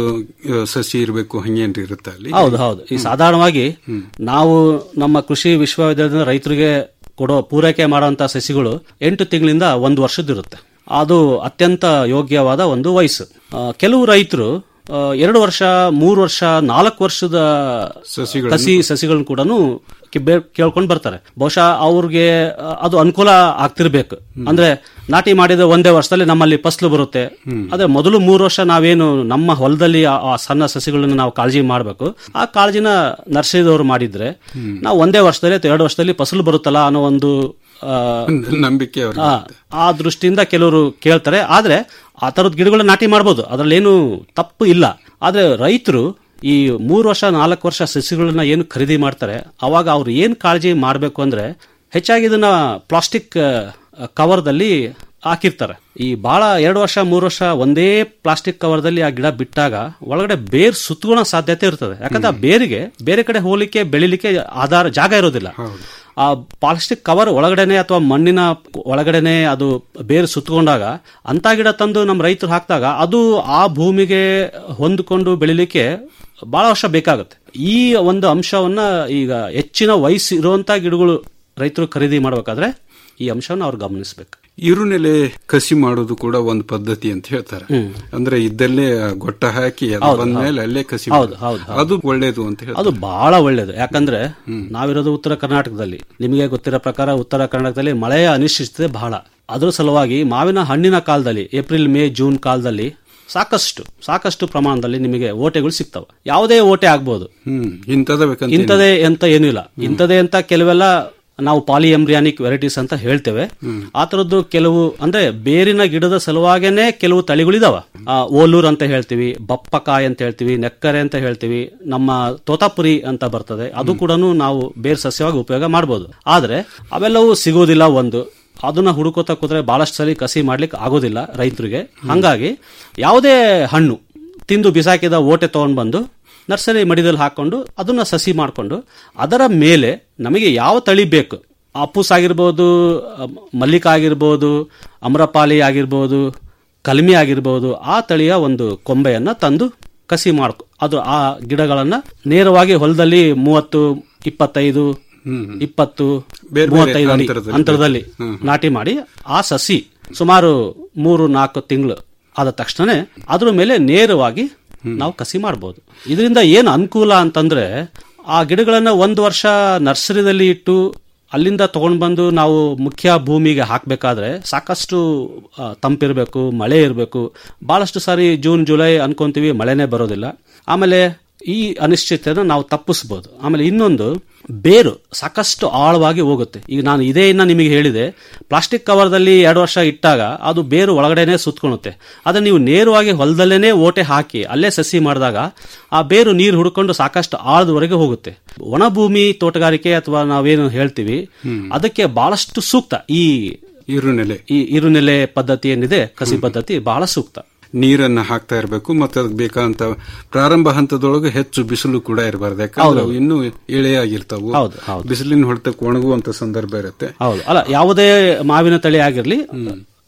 ಆ, ಸಸಿ ಇರಬೇಕು ಹಂಗೇನ್ರಿ ಇರುತ್ತೆ ಅಲ್ಲಿ
ಹೌದು ಹೌದು ಈ ಸಾಧಾರಣವಾಗಿ ನಾವು ನಮ್ಮ ಕೃಷಿ ವಿಶ್ವವಿದ್ಯಾಲಯದಿಂದ ರೈತರಿಗೆ ಕೊಡೋ ಪೂರೈಕೆ ಮಾಡುವಂತ ಸಸಿಗಳು ಎಂಟು ತಿಂಗಳಿಂದ ಒಂದು ವರ್ಷದಿರುತ್ತೆ ಅದು ಅತ್ಯಂತ ಯೋಗ್ಯವಾದ ಒಂದು ವಯಸ್ಸು ಆ, ಕೆಲವು ರೈತರು ಆ, ಎರಡು ವರ್ಷ ಮೂರು ವರ್ಷ ನಾಲ್ಕು ವರ್ಷದ
ಸಸಿಗಳನ್ನು-
ಕಸಿ ಸಸಿಗಳನ್ನು ಕೂಡ ಕೇಳ್ಕೊಂಡು ಬರ್ತಾರೆ ಬಹುಶಃ ಅವ್ರಿಗೆ ಆ, ಅದು ಅನುಕೂಲ ಆಗ್ತಿರ್ಬೇಕು ಅಂದ್ರೆ ನಾಟಿ ಮಾಡಿದ ಒಂದೇ ವರ್ಷದಲ್ಲಿ ನಮ್ಮಲ್ಲಿ ಫಸಲು ಬರುತ್ತೆ ಅದೇ ಮೊದಲು ಮೂರು ವರ್ಷ ನಾವೇನು ನಮ್ಮ ಹೊಲದಲ್ಲಿ ಆ- ಆ ಸಣ್ಣ ಸಸಿಗಳನ್ನು ನಾವು ಕಾಳಜಿ ಮಾಡಬೇಕು ಆ ಕಾಳಜಿನ ನರ್ಸರಿದವರು ಮಾಡಿದ್ರೆ ನಾವು ಒಂದೇ ವರ್ಷದಲ್ಲಿ ಅಥವಾ ಎರಡು ವರ್ಷದಲ್ಲಿ ಫಸಲು ಬರುತ್ತಲ್ಲ ಅನ್ನೋ ಒಂದು ಆ,
ನಂಬಿಕೆ ಅವ್ರಿಗೆ
ಆ, ಆ ದೃಷ್ಟಿಯಿಂದ ಕೆಲವರು ಕೇಳ್ತಾರೆ ಆದ್ರೆ ಆ ತರದ ಗಿಡಗಳನ್ನ ನಾಟಿ ಮಾಡ್ಬೋದು ಅದ್ರಲ್ಲೇನು ತಪ್ಪು ಇಲ್ಲ ಆದ್ರೆ ರೈತರು ಈ ಮೂರು ವರ್ಷ ನಾಲ್ಕು ವರ್ಷ ಸಸಿಗಳನ್ನ ಏನು ಖರೀದಿ ಮಾಡ್ತಾರೆ ಅವಾಗ ಅವ್ರು ಏನ್ ಕಾಳಜಿ ಮಾಡಬೇಕು ಅಂದ್ರೆ ಹೆಚ್ಚಾಗಿ ಇದನ್ನ ಪ್ಲಾಸ್ಟಿಕ್ ಕವರ್ದಲ್ಲಿ ಹಾಕಿರ್ತಾರೆ ಈ ಬಹಳ ಎರಡು ವರ್ಷ ಮೂರು ವರ್ಷ ಒಂದೇ ಪ್ಲಾಸ್ಟಿಕ್ ಕವರ್ದಲ್ಲಿ ಆ ಗಿಡ ಬಿಟ್ಟಾಗ ಒಳಗಡೆ ಬೇರ್ ಸುತ್ತಗೊಳ್ಳೋ ಸಾಧ್ಯತೆ ಇರ್ತದೆ ಯಾಕಂದ್ರೆ ಆ ಬೇರಿಗೆ ಬೇರೆ ಕಡೆ ಹೋಗ್ಲಿಕ್ಕೆ ಬೆಳಿಲಿಕ್ಕೆ ಆಧಾರ ಜಾಗ ಇರೋದಿಲ್ಲ ಆ ಪ್ಲಾಸ್ಟಿಕ್ ಕವರ್ ಒಳಗಡೆನೆ ಅಥವಾ ಮಣ್ಣಿನ ಒಳಗಡೆನೆ ಅದು ಬೇರೆ ಸುತ್ತಕೊಂಡಾಗ ಅಂತ ಗಿಡ ತಂದು ನಮ್ಮ ರೈತರು ಹಾಕಿದಾಗ ಅದು ಆ ಭೂಮಿಗೆ ಹೊಂದಿಕೊಂಡು ಬೆಳಿಲಿಕ್ಕೆ ಬಹಳ ವರ್ಷ ಬೇಕಾಗುತ್ತೆ ಈ ಒಂದು ಅಂಶವನ್ನ ಈಗ ಹೆಚ್ಚಿನ ವಯಸ್ಸು ಇರುವಂತ ಗಿಡಗಳು ರೈತರು ಖರೀದಿ ಮಾಡಬೇಕಾದ್ರೆ ಈ ಅಂಶವನ್ನು ಅವ್ರು ಗಮನಿಸಬೇಕು
ಇರುನೆಲೆ ಕಸಿ ಮಾಡೋದು ಕೂಡ ಒಂದು ಪದ್ಧತಿ ಅಂತ ಹೇಳ್ತಾರೆ ಅಂದ್ರೆ ಇದ್ದಲ್ಲೇ ಗೊಟ್ಟ ಹಾಕಿ ಅದು ಬಂದ್ಮೇಲೆ ಅಲ್ಲೇ ಕಸಿ
ಹೌದು,
ಮಾಡೋದು.
ಹೌದು,
ಅದು ಒಳ್ಳೇದು ಅಂತ ಹೇಳ್ತಾರೆ
ಅದು ಬಹಳ ಒಳ್ಳೇದು ಯಾಕಂದ್ರೆ ನಾವಿರೋದು ಉತ್ತರ ಕರ್ನಾಟಕದಲ್ಲಿ ನಿಮಗೆ ಗೊತ್ತಿರೋ ಪ್ರಕಾರ ಉತ್ತರ ಕರ್ನಾಟಕದಲ್ಲಿ ಮಳೆಯ ಅನಿಶ್ಚಿತತೆ ಬಹಳ ಅದ್ರ ಸಲುವಾಗಿ ಮಾವಿನ ಹಣ್ಣಿನ ಕಾಲದಲ್ಲಿ ಏಪ್ರಿಲ್ ಮೇ ಜೂನ್ ಕಾಲದಲ್ಲಿ ಸಾಕಷ್ಟು ಸಾಕಷ್ಟು ಪ್ರಮಾಣದಲ್ಲಿ ನಿಮಗೆ ಓಟೆಗಳು ಸಿಗ್ತವೆ ಯಾವುದೇ ಓಟೆ ಆಗ್ಬೋದು
ಹ್ಮ್ ಇಂಥದ ಬೇಕಂತ
ಇಂಥದೇ ಅಂತ ಏನೂ ಇಲ್ಲ ಇಂಥದೇ ಅಂತ ಕೆಲವೆಲ್ಲ ನಾವು ಪಾಲಿ ಎಂಬ್ರಿಯಾನಿಕ್ ವೆರೈಟೀಸ್ ಅಂತ ಹೇಳ್ತೇವೆ ಆ ತರದ್ದು ಕೆಲವು ಅಂದ್ರೆ ಬೇರಿನ ಗಿಡದ ಸಲುವಾಗೇನೆ ಕೆಲವು ತಳಿಗಳಿದಾವ ಆ, ಓಲೂರ್ ಅಂತ ಹೇಳ್ತೀವಿ ಬಪ್ಪಕಾಯಿ ಅಂತ ಹೇಳ್ತೀವಿ ನೆಕ್ಕರೆ ಅಂತ ಹೇಳ್ತೀವಿ ನಮ್ಮ ತೋತಾಪುರಿ ಅಂತ ಬರ್ತದೆ ಅದು ಕೂಡ ನಾವು ಬೇರ್ ಸಸ್ಯವಾಗಿ ಉಪಯೋಗ ಮಾಡಬಹುದು ಆದ್ರೆ ಅವೆಲ್ಲವೂ ಸಿಗೋದಿಲ್ಲ ಒಂದು ಅದನ್ನ ಹುಡುಕೋತಾ ಕೂತ್ರೆ ಬಹಳಷ್ಟು ಸರಿ ಕಸಿ ಮಾಡ್ಲಿಕ್ಕೆ ಆಗೋದಿಲ್ಲ ರೈತರಿಗೆ ಹಂಗಾಗಿ ಯಾವುದೇ ಹಣ್ಣು ತಿಂದು ಬಿಸಾಕಿದ ಓಟೆ ತಗೊಂಡ್ ಬಂದು ನರ್ಸರಿ ಮಡಿದಲ್ಲಿ ಹಾಕೊಂಡು ಅದನ್ನ ಸಸಿ ಮಾಡಿಕೊಂಡು ಅದರ ಮೇಲೆ ನಮಗೆ ಯಾವ ತಳಿ ಬೇಕು ಅಪ್ಪುಸ್ ಆಗಿರ್ಬೋದು ಅಮ್, ಮಲ್ಲಿಕ ಆಗಿರ್ಬೋದು ಅಮ್ರಪಾಲಿ ಆಗಿರ್ಬೋದು ಕಲ್ಮಿ ಆಗಿರ್ಬೋದು ಆ ತಳಿಯ ಒಂದು ಕೊಂಬೆಯನ್ನ ತಂದು ಕಸಿ ಮಾಡ್ಕೊ ಅದು ಆ ಗಿಡಗಳನ್ನ ನೇರವಾಗಿ ಹೊಲದಲ್ಲಿ ಮೂವತ್ತು ಇಪ್ಪತ್ತೈದು ಇಪ್ಪತ್ತು
ಬೇರೆ
ಮೂವತ್ತೈದು ಅಡಿ
ಅಂತರದಲ್ಲಿ.
ಅಂತರದಲ್ಲಿ ನಾಟಿ ಮಾಡಿ ಆ ಸಸಿ ಸುಮಾರು ಮೂರು ನಾಲ್ಕು ತಿಂಗಳು ಆದ ತಕ್ಷಣ ಅದ್ರ ಮೇಲೆ ನೇರವಾಗಿ ನಾವು ಕಸಿ ಮಾಡಬಹುದು ಇದರಿಂದ ಏನು ಅನುಕೂಲ ಅಂತಂದ್ರೆ ಆ ಗಿಡಗಳನ್ನ ಒಂದು ವರ್ಷ ನರ್ಸರಿದಲ್ಲಿ ಇಟ್ಟು ಅಲ್ಲಿಂದ ತಗೊಂಡ್ ಬಂದು ನಾವು ಮುಖ್ಯ ಭೂಮಿಗೆ ಹಾಕಬೇಕಾದ್ರೆ ಸಾಕಷ್ಟು ಆ, ತಂಪಿರಬೇಕು ಮಳೆ ಇರಬೇಕು ಬಹಳಷ್ಟು ಸಾರಿ ಜೂನ್ ಜುಲೈ ಅನ್ಕೊಂತೀವಿ ಮಳೆನೇ ಬರೋದಿಲ್ಲ ಆಮೇಲೆ ಈ ಅನಿಶ್ಚಿತನ ನಾವು ತಪ್ಪಿಸ್ಬೋದು ಆಮೇಲೆ ಇನ್ನೊಂದು ಬೇರು ಸಾಕಷ್ಟು ಆಳವಾಗಿ ಹೋಗುತ್ತೆ ಈಗ ನಾನು ಇದೇ ಇನ್ನ ನಿಮಗೆ ಹೇಳಿದೆ ಪ್ಲಾಸ್ಟಿಕ್ ಕವರ್ದಲ್ಲಿ ಎರಡು ವರ್ಷ ಇಟ್ಟಾಗ ಅದು ಬೇರು ಒಳಗಡೆನೆ ಸುತ್ಕೊಳುತ್ತೆ ಅದನ್ನ ನೀವು ನೇರವಾಗಿ ಹೊಲದಲ್ಲೇನೆ ಓಟೆ ಹಾಕಿ ಅಲ್ಲೇ ಸಸಿ ಮಾಡಿದಾಗ ಆ ಬೇರು ನೀರು ಹುಡ್ಕೊಂಡು ಸಾಕಷ್ಟು ಆಳದವರೆಗೆ ಹೋಗುತ್ತೆ ಒಣ ಭೂಮಿ ತೋಟಗಾರಿಕೆ ಅಥವಾ ನಾವೇನು ಹೇಳ್ತೀವಿ ಅದಕ್ಕೆ ಬಹಳಷ್ಟು ಸೂಕ್ತ ಈ
ಇರುನೆಲೆ
ಈ ಇರುನೆಲೆ ಪದ್ಧತಿ ಏನಿದೆ ಕಸಿ ಪದ್ಧತಿ ಬಹಳ ಸೂಕ್ತ
ನೀರನ್ನ ಹಾಕ್ತಾ ಇರಬೇಕು ಮತ್ತೆ ಅದಕ್ಕೆ ಬೇಕಾದಂತ ಪ್ರಾರಂಭ ಹಂತದೊಳಗೆ ಹೆಚ್ಚು ಬಿಸಿಲು ಕೂಡ ಇರಬಾರ್ದು ಯಾಕಂದ್ರೆ ಅವು ಇನ್ನೂ ಎಳೆಯಾಗಿರ್ತಾವು
ಹೌದು, ಹೌದು.
ಬಿಸಿಲಿನ ಹೊಡೆತಕ್ಕೆ ಒಣಗುವಂತ ಸಂದರ್ಭ ಇರುತ್ತೆ
ಹೌದು ಅಲ್ಲ ಯಾವುದೇ ಮಾವಿನ ತಳಿ ಆಗಿರ್ಲಿ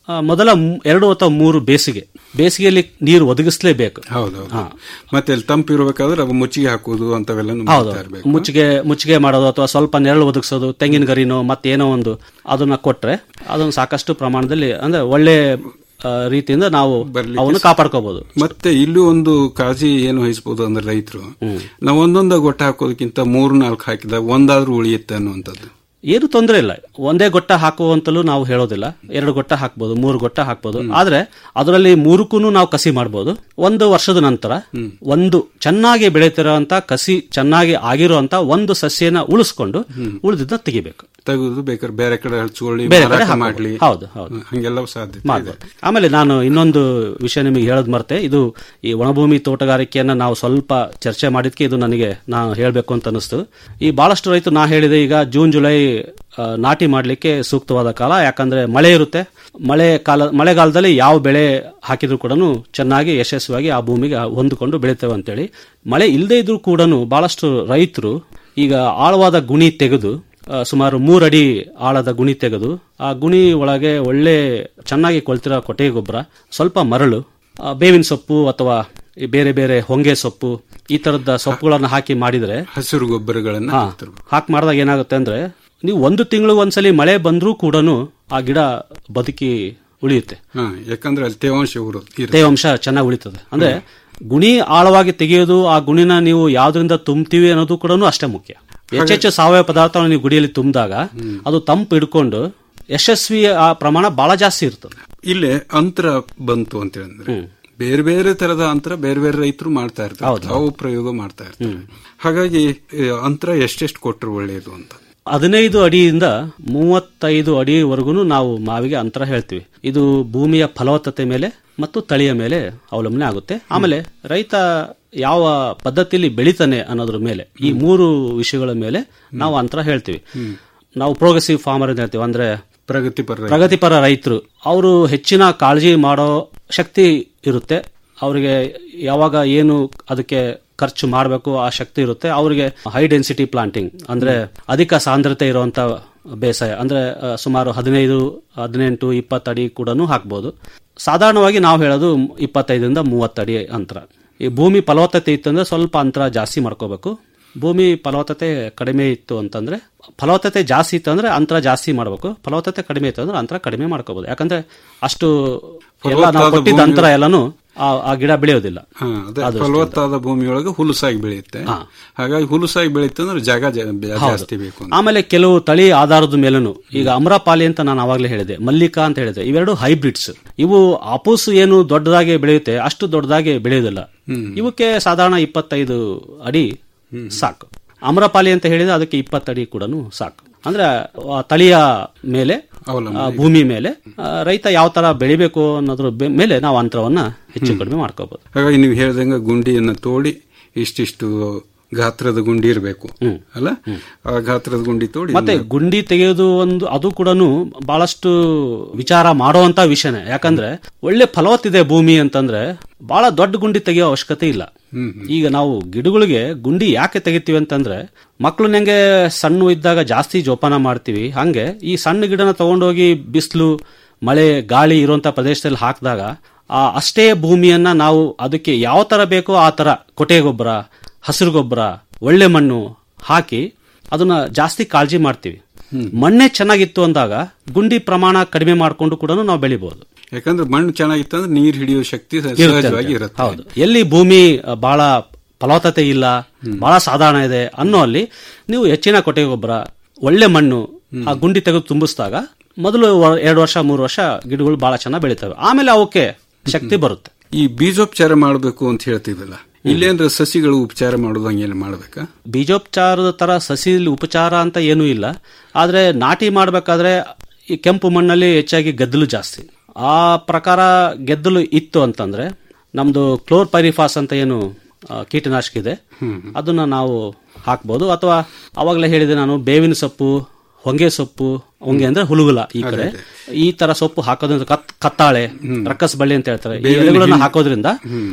ಆ, ಮೊದಲ ಮೂ- ಎರಡು ಅಥವಾ ಮೂರು ಬೇಸಿಗೆ ಬೇಸಿಗೆಯಲ್ಲಿ ನೀರು ಒದಗಿಸಲೇಬೇಕು
ಹೌದೌದು ಮತ್ತೆ ಅಲ್ಲಿ ತಂಪು ಇರಬೇಕಾದ್ರೆ ಅವು ಮುಚ್ಚಿಗೆ ಹಾಕುವುದು ಅಂತವೆಲ್ಲ
ಹೌದು
ಮಾಡ್ತಾ ಇರ್ಬೇಕು
ಮುಚ್ಚಿಗೆ ಮುಚ್ಚಿಗೆ ಮಾಡೋದು ಅಥವಾ ಸ್ವಲ್ಪ ನೆರಳು ಒದಗಿಸೋದು ತೆಂಗಿನ ಗರಿನೋ ಮತ್ತೇನೋ ಒಂದು ಅದನ್ನ ಕೊಟ್ರೆ ಅದನ್ನು ಸಾಕಷ್ಟು ಪ್ರಮಾಣದಲ್ಲಿ ಅಂದ್ರೆ ಒಳ್ಳೆ ಆ, ರೀತಿಯಿಂದ ನಾವು ಅವನ್ನು ಕಾಪಾಡ್ಕೋಬಹುದು
ಮತ್ತೆ ಇಲ್ಲೂ ಒಂದು ಕಾಳಜಿ ಏನು ವಹಿಸಬಹುದು ಅಂದ್ರೆ ರೈತರು ನಾವು ಒಂದೊಂದ ಗೊಟ್ಟ ಹಾಕೋದಕ್ಕಿಂತ ಮೂರ್ ನಾಲ್ಕು ಹಾಕಿದ ಒಂದಾದ್ರೂ ಉಳಿಯುತ್ತೆ ಅನ್ನುವಂಥದ್ದು
ಏನು ತೊಂದರೆ ಇಲ್ಲ ಒಂದೇ ಗೊಟ್ಟ ಹಾಕುವಂತಲೂ ನಾವು ಹೇಳೋದಿಲ್ಲ ಎರಡು ಗೊಟ್ಟ ಹಾಕ್ಬೋದು ಮೂರು ಗೊಟ್ಟ ಹಾಕ್ಬೋದು ಆದ್ರೆ ಅದರಲ್ಲಿ ಮೂರಕ್ಕೂ ನಾವು ಕಸಿ ಮಾಡಬಹುದು ಒಂದು ವರ್ಷದ ನಂತರ ಒಂದು ಚೆನ್ನಾಗಿ ಬೆಳೀತಿರೋಂತ ಕಸಿ ಚೆನ್ನಾಗಿ ಆಗಿರುವಂತ ಒಂದು ಸಸ್ಯನ ಉಳಿಸ್ಕೊಂಡು ಉಳಿದಿದ್ದ ತೆಗಿಬೇಕು
ತೆಗೆದು ಬೇಕಾದ್ರೆ ಬೇರೆ ಕಡೆ ಹಚ್ಕೊಳ್ಳಿ
ಬೇರೆ ಕಡೆ
ಮಾರಾಟ
ಹಾಕ್ಬೋದು.
ಮಾಡ್ಲಿ
ಹೌದು, ಹೌದು.
ಹಂಗೆಲ್ಲ ಸಾಧ್ಯತೆ ಇದೆ.
ಮಾಡ್ಬೋದು ಆಮೇಲೆ ನಾನು ಇನ್ನೊಂದು ವಿಷಯ ನಿಮಗೆ ಹೇಳೋದ್ ಮರ್ತೆ ಇದು ಈ ಒಣಭೂಮಿ ತೋಟಗಾರಿಕೆಯನ್ನ ನಾವು ಸ್ವಲ್ಪ ಚರ್ಚೆ ಮಾಡಿದ್ಕೆ ಇದು ನನಗೆ ನಾನು ಹೇಳಬೇಕು ಅಂತ ಅನಿಸ್ತು ಈ ಬಹಳಷ್ಟು ರೈತರು ನಾ ಹೇಳಿದೆ ಈಗ ಜೂನ್ ಜುಲೈ ಆ, ನಾಟಿ ಮಾಡಲಿಕ್ಕೆ ಸೂಕ್ತವಾದ ಕಾಲ ಯಾಕಂದ್ರೆ ಮಳೆ ಇರುತ್ತೆ ಮಳೆ ಕಾಲ ಮಳೆಗಾಲದಲ್ಲಿ ಯಾವ ಬೆಳೆ ಹಾಕಿದ್ರು ಕೂಡ ಚೆನ್ನಾಗಿ ಯಶಸ್ವಿಯಾಗಿ ಆ ಭೂಮಿಗೆ ಹೊಂದಿಕೊಂಡು ಬೆಳಿತೇವೆ ಅಂತೇಳಿ ಮಳೆ ಇಲ್ಲದೆ ಇದ್ರೂ ಕೂಡ ಬಹಳಷ್ಟು ರೈತರು ಈಗ ಆಳವಾದ ಗುಣಿ ತೆಗೆದು ಆ, ಸುಮಾರು ಮೂರಡಿ ಆಳದ ಗುಣಿ ತೆಗೆದು ಆ ಗುಣಿ ಒಳಗೆ ಒಳ್ಳೆ ಚೆನ್ನಾಗಿ ಕೊಳ್ತಿರೋ ಕೊಟ್ಟಿಗೆ ಗೊಬ್ಬರ ಸ್ವಲ್ಪ ಮರಳು ಆ, ಬೇವಿನ ಸೊಪ್ಪು ಅಥವಾ ಈ ಬೇರೆ ಬೇರೆ ಹೊಂಗೆ ಸೊಪ್ಪು ಈ ತರದ ಸೊಪ್ಪುಗಳನ್ನು ಹಾಕಿ ಮಾಡಿದ್ರೆ
ಹಸಿರು ಗೊಬ್ಬರಗಳನ್ನ
ಹಾ,
ಹಾಕ್ತಿರ್ಬೇಕು.
ಹಾಕಿ ಮಾಡಿದಾಗ ಏನಾಗುತ್ತೆ ಅಂದ್ರೆ ನೀವು ಒಂದು ತಿಂಗಳು ಒಂದ್ಸಲಿ ಮಳೆ ಬಂದ್ರೂ ಕೂಡ ಆ ಗಿಡ ಬದುಕಿ ಉಳಿಯುತ್ತೆ
ಹಾ ಯಾಕಂದ್ರೆ ಅಲ್ಲಿ ತೇವಾಂಶ ಇರೋದು ಇರುತ್ತೆ.
ತೇವಾಂಶ ಚೆನ್ನಾಗಿ ಉಳಿತದೆ ಅಂದ್ರೆ ಗುಣಿ ಆಳವಾಗಿ ತೆಗೆಯೋದು ಆ ಗುಣಿನ ನೀವು ಯಾವ್ದ್ರಿಂದ ತುಂಬ್ತೀವಿ ಅನ್ನೋದು ಕೂಡ ಅಷ್ಟೇ ಮುಖ್ಯ ಹೆಚ್ಚೆಚ್ಚು ಸಾವಯವ ಪದಾರ್ಥವನ್ನು ನೀವು ಗುಡಿಯಲ್ಲಿ ತುಂಬಿದಾಗ ಅದು ತಂಪು ಹಿಡ್ಕೊಂಡು ಯಶಸ್ವಿ ಆ ಪ್ರಮಾಣ ಬಹಳ ಜಾಸ್ತಿ ಇರ್ತದೆ
ಇಲ್ಲೇ ಅಂತರ ಬಂತು ಅಂತ ಹೇಳಿದ್ರೆ ಬೇರೆ ಬೇರೆ ತರದ ಅಂತರ ಬೇರೆ ಬೇರೆ ರೈತರು ಮಾಡ್ತಾ ಇರ್ತಾರೆ ತಾವು ಪ್ರಯೋಗ ಮಾಡ್ತಾ ಇರ್ತಾರೆ ಹಾಗಾಗಿ ಈ ಅಂತರ ಎಷ್ಟೆಷ್ಟು ಕೊಟ್ಟರು ಒಳ್ಳೆಯದು ಅಂತ
ಹದಿನೈದು ಅಡಿಯಿಂದ ಮೂವತ್ತೈದು ಅಡಿವರೆಗೂ ನಾವು ಮಾವಿಗೆ ಅಂತರ ಹೇಳ್ತೀವಿ ಇದು ಭೂಮಿಯ ಫಲವತ್ತತೆ ಮೇಲೆ ಮತ್ತು ತಳಿಯ ಮೇಲೆ ಅವಲಂಬನೆ ಆಗುತ್ತೆ ಆಮೇಲೆ ರೈತ ಯಾವ ಪದ್ಧತಿಯಲ್ಲಿ ಬೆಳಿತಾನೆ ಅನ್ನೋದ್ರ ಮೇಲೆ ಈ ಮೂರು ವಿಷಯಗಳ ಮೇಲೆ ನಾವು ಅಂತರ ಹೇಳ್ತೀವಿ ನಾವು ಪ್ರೋಗ್ರೆಸಿವ್ ಫಾರ್ಮರ್ ಅಂತ ಹೇಳ್ತೀವಿ ಅಂದ್ರೆ
ಪ್ರಗತಿಪರ ರೈತ.
ಪ್ರಗತಿಪರ ರೈತರು ಅವರು ಹೆಚ್ಚಿನ ಕಾಳಜಿ ಮಾಡೋ ಶಕ್ತಿ ಇರುತ್ತೆ ಅವರಿಗೆ ಯಾವಾಗ ಏನು ಅದಕ್ಕೆ ಖರ್ಚು ಮಾಡಬೇಕು ಆ ಶಕ್ತಿ ಇರುತ್ತೆ ಅವರಿಗೆ ಹೈ ಡೆನ್ಸಿಟಿ ಪ್ಲಾಂಟಿಂಗ್ ಅಂದ್ರೆ ಅಧಿಕ ಸಾಂದ್ರತೆ ಇರುವಂತ ಬೇಸಾಯ ಅಂದ್ರೆ ಆ, ಸುಮಾರು ಹದಿನೈದು ಹದಿನೆಂಟು ಇಪ್ಪತ್ತು ಅಡಿ ಕೂಡ ಹಾಕ್ಬೋದು ಸಾಧಾರಣವಾಗಿ ನಾವು ಹೇಳೋದು ಇಪ್ಪತ್ತೈದರಿಂದ ಮೂವತ್ತು ಅಡಿ ಅಂತರ ಈ ಭೂಮಿ ಫಲವತ್ತತೆ ಇತ್ತಂದ್ರೆ ಸ್ವಲ್ಪ ಅಂತರ ಜಾಸ್ತಿ ಮಾಡ್ಕೋಬೇಕು ಭೂಮಿ ಫಲವತ್ತತೆ ಕಡಿಮೆ ಇತ್ತು ಅಂತಂದ್ರೆ ಫಲವತ್ತತೆ ಜಾಸ್ತಿ ಇತ್ತು ಅಂದ್ರೆ ಅಂತರ ಜಾಸ್ತಿ ಮಾಡಬೇಕು ಫಲವತ್ತತೆ ಕಡಿಮೆ ಇತ್ತು ಅಂದ್ರೆ ಅಂತರ ಕಡಿಮೆ ಮಾಡ್ಕೋಬಹುದು ಯಾಕಂದ್ರೆ ಅಷ್ಟು ಎಲ್ಲ ನಾವು
ಫಲವತ್ತಾದ
ಕೊಟ್ಟಿದ್ದ
ಭೂಮಿ-
ಅಂತರ ಎಲ್ಲಾನು ಆ- ಆ ಗಿಡ ಬೆಳೆಯೋದಿಲ್ಲ
ಹಾ, ಅದೇ ಫಲವತ್ತಾದ ಭೂಮಿಯೊಳಗೆ ಹುಲುಸಾಗಿ ಬೆಳೆಯುತ್ತೆ ಹಾಗಾಗಿ ಹುಲುಸಾಗಿ ಬೆಳೆಯುತ್ತೆ ಅಂದ್ರೆ ಜಾಗ ಜಾ- ಜಾಸ್ತಿ ಬೇಕು ಅಂತ
ಆಮೇಲೆ ಕೆಲವು ತಳಿ ಆಧಾರದ ಮೇಲೂ ಈಗ ಅಮ್ರಪಾಲಿ ಅಂತ ನಾನು ಅವಾಗಲೇ ಹೇಳಿದೆ ಮಲ್ಲಿಕಾ ಅಂತ ಹೇಳಿದೆ ಇವೆರಡು ಹೈಬ್ರಿಡ್ಸ್ ಇವು ಅಪೂಸ್ ಏನು ದೊಡ್ಡದಾಗಿ ಬೆಳೆಯುತ್ತೆ ಅಷ್ಟು ದೊಡ್ಡದಾಗಿ ಬೆಳೆಯುವುದಿಲ್ಲ ಇವಕ್ಕೆ ಸಾಧಾರಣ ಇಪ್ಪತ್ತೈದು ಅಡಿ ಸಾಕು ಅಮ್ರಪಾಲಿ ಅಂತ ಹೇಳಿದ್ರೆ ಅದಕ್ಕೆ ಇಪ್ಪತ್ತು ಅಡಿ ಕೂಡ ಸಾಕು ಅಂದ್ರೆ ಆ ತಳಿಯ ಮೇಲೆ ಆ ಭೂಮಿ ಮೇಲೆ ಆ, ರೈತ ಯಾವ ತರ ಬೆಳಿಬೇಕು ಅನ್ನೋದ್ರ ಬೆ- ಮೇಲೆ ನಾವು ಅಂತರವನ್ನ ಹೆಚ್ಚು ಕಡಿಮೆ ಮಾಡ್ಕೋಬಹುದು
ಹಾಗಾಗಿ ನೀವು ಹೇಳ್ದಂಗ ಗುಂಡಿಯನ್ನ ತೋಡಿ ಇಷ್ಟಿಷ್ಟು ಗಾತ್ರದ ಗುಂಡಿ ಇರಬೇಕು ಅಲ್ಲ ಆ ಗಾತ್ರದ ಗುಂಡಿ ತೋಡಿ
ಮತ್ತೆ ಗುಂಡಿ ತೆಗೆಯೋದು ಒಂದು ಅದು ಕೂಡ ಬಹಳಷ್ಟು ವಿಚಾರ ಮಾಡುವಂತ ವಿಷಯನೇ ಯಾಕಂದ್ರೆ ಒಳ್ಳೆ ಫಲವತ್ತಿದೆ ಭೂಮಿ ಅಂತಂದ್ರೆ ಬಹಳ ದೊಡ್ಡ ಗುಂಡಿ ತೆಗೆಯೋ ಅವಶ್ಯಕತೆ ಇಲ್ಲ ಈಗ ನಾವು ಗಿಡಗಳಿಗೆ ಗುಂಡಿ ಯಾಕೆ ತೆಗಿತೀವಿ ಅಂತಂದ್ರೆ ಮಕ್ಕಳು ನಂಗೆ ಸಣ್ಣ ಇದ್ದಾಗ ಜಾಸ್ತಿ ಜೋಪಾನ ಮಾಡ್ತೀವಿ ಹಂಗೆ ಈ ಸಣ್ಣ ಗಿಡನ ತಗೊಂಡೋಗಿ ಬಿಸಿಲು ಮಳೆ ಗಾಳಿ ಇರುವಂತ ಪ್ರದೇಶದಲ್ಲಿ ಹಾಕಿದಾಗ ಆ ಅಷ್ಟೇ ಭೂಮಿಯನ್ನ ನಾವು ಅದಕ್ಕೆ ಯಾವ ತರ ಬೇಕೋ ಆ ತರ ಕೊಟ್ಟೆ ಗೊಬ್ಬರ ಹಸಿರು ಗೊಬ್ಬರ ಒಳ್ಳೆ ಮಣ್ಣು ಹಾಕಿ ಅದನ್ನ ಜಾಸ್ತಿ ಕಾಳಜಿ ಮಾಡ್ತೀವಿ ಮಣ್ಣೆ ಚೆನ್ನಾಗಿತ್ತು ಅಂದಾಗ ಗುಂಡಿ ಪ್ರಮಾಣ ಕಡಿಮೆ ಮಾಡಿಕೊಂಡು ಕೂಡ ನಾವು ಬೆಳಿಬಹುದು
ಯಾಕಂದ್ರೆ ಮಣ್ಣು ಚೆನ್ನಾಗಿತ್ತಂದ್ರೆ ನೀರು ಹಿಡಿಯೋ ಶಕ್ತಿ ಸಹಜವಾಗಿ ಇರುತ್ತೆ
ಹೌದು ಎಲ್ಲಿ ಭೂಮಿ ಅ, ಬಹಳ ಫಲವತ್ತತೆ ಇಲ್ಲ ಬಹಳ ಸಾಧಾರಣ ಇದೆ ಅನ್ನೋ ಅಲ್ಲಿ ನೀವು ಹೆಚ್ಚಿನ ಕೊಟ್ಟಿಗೆ ಗೊಬ್ಬರ ಒಳ್ಳೆ ಮಣ್ಣು ಆ ಗುಂಡಿ ತೆಗೆದು ತುಂಬಿಸಿದಾಗ ಮೊದಲು ವ- ಎರಡು ವರ್ಷ ಮೂರು ವರ್ಷ ಗಿಡಗಳು ಬಹಳ ಚೆನ್ನಾಗಿ ಬೆಳಿತವೆ ಆಮೇಲೆ ಅವಕ್ಕೆ ಶಕ್ತಿ ಬರುತ್ತೆ
ಈ ಬೀಜೋಪಚಾರ ಮಾಡಬೇಕು ಅಂತ ಹೇಳ್ತಿದ್ವಲ್ಲ ಇಲ್ಲೇಂದ್ರೆ ಸಸಿಗಳು ಉಪಚಾರ ಮಾಡೋದು ಹಂಗೇನು ಮಾಡ್ಬೇಕಾ
ಬೀಜೋಪಚಾರದ ತರ ಸಸಿಲಿ ಉಪಚಾರ ಅಂತ ಏನೂ ಇಲ್ಲ ಆದ್ರೆ ನಾಟಿ ಮಾಡಬೇಕಾದ್ರೆ ಈ ಕೆಂಪು ಮಣ್ಣಲ್ಲಿ ಹೆಚ್ಚಾಗಿ ಗದ್ದಲು ಜಾಸ್ತಿ ಆ ಪ್ರಕಾರ ಗೆದ್ದಲು ಇತ್ತು ಅಂತಂದ್ರೆ ನಮ್ದು ಕ್ಲೋರ್ ಪೈರಿಫಾಸ್ ಅಂತ ಏನು ಆ, ಕೀಟನಾಶಕ ಇದೆ ಅದನ್ನ ನಾವು ಹಾಕ್ಬೋದು ಅಥವಾ ಅವಾಗಲೇ ಹೇಳಿದೆ ನಾನು ಬೇವಿನ ಸೊಪ್ಪು ಹೊಂಗೆ ಸೊಪ್ಪು ಹೊಂಗೆ ಅಂದ್ರೆ ಹುಳುಗುಲ ಈ ಕಡೆ ಈ ತರ ಸೊಪ್ಪು ಹಾಕೋದ್ರಿಂದ ಕತ್- ಕತ್ತಾಳೆ ರಕ್ಕಸ್ ಬಳ್ಳಿ ಅಂತ ಹೇಳ್ತಾರೆ ಈ ಎಲೆಗಳನ್ನ ಹಾಕೋದ್ರಿಂದ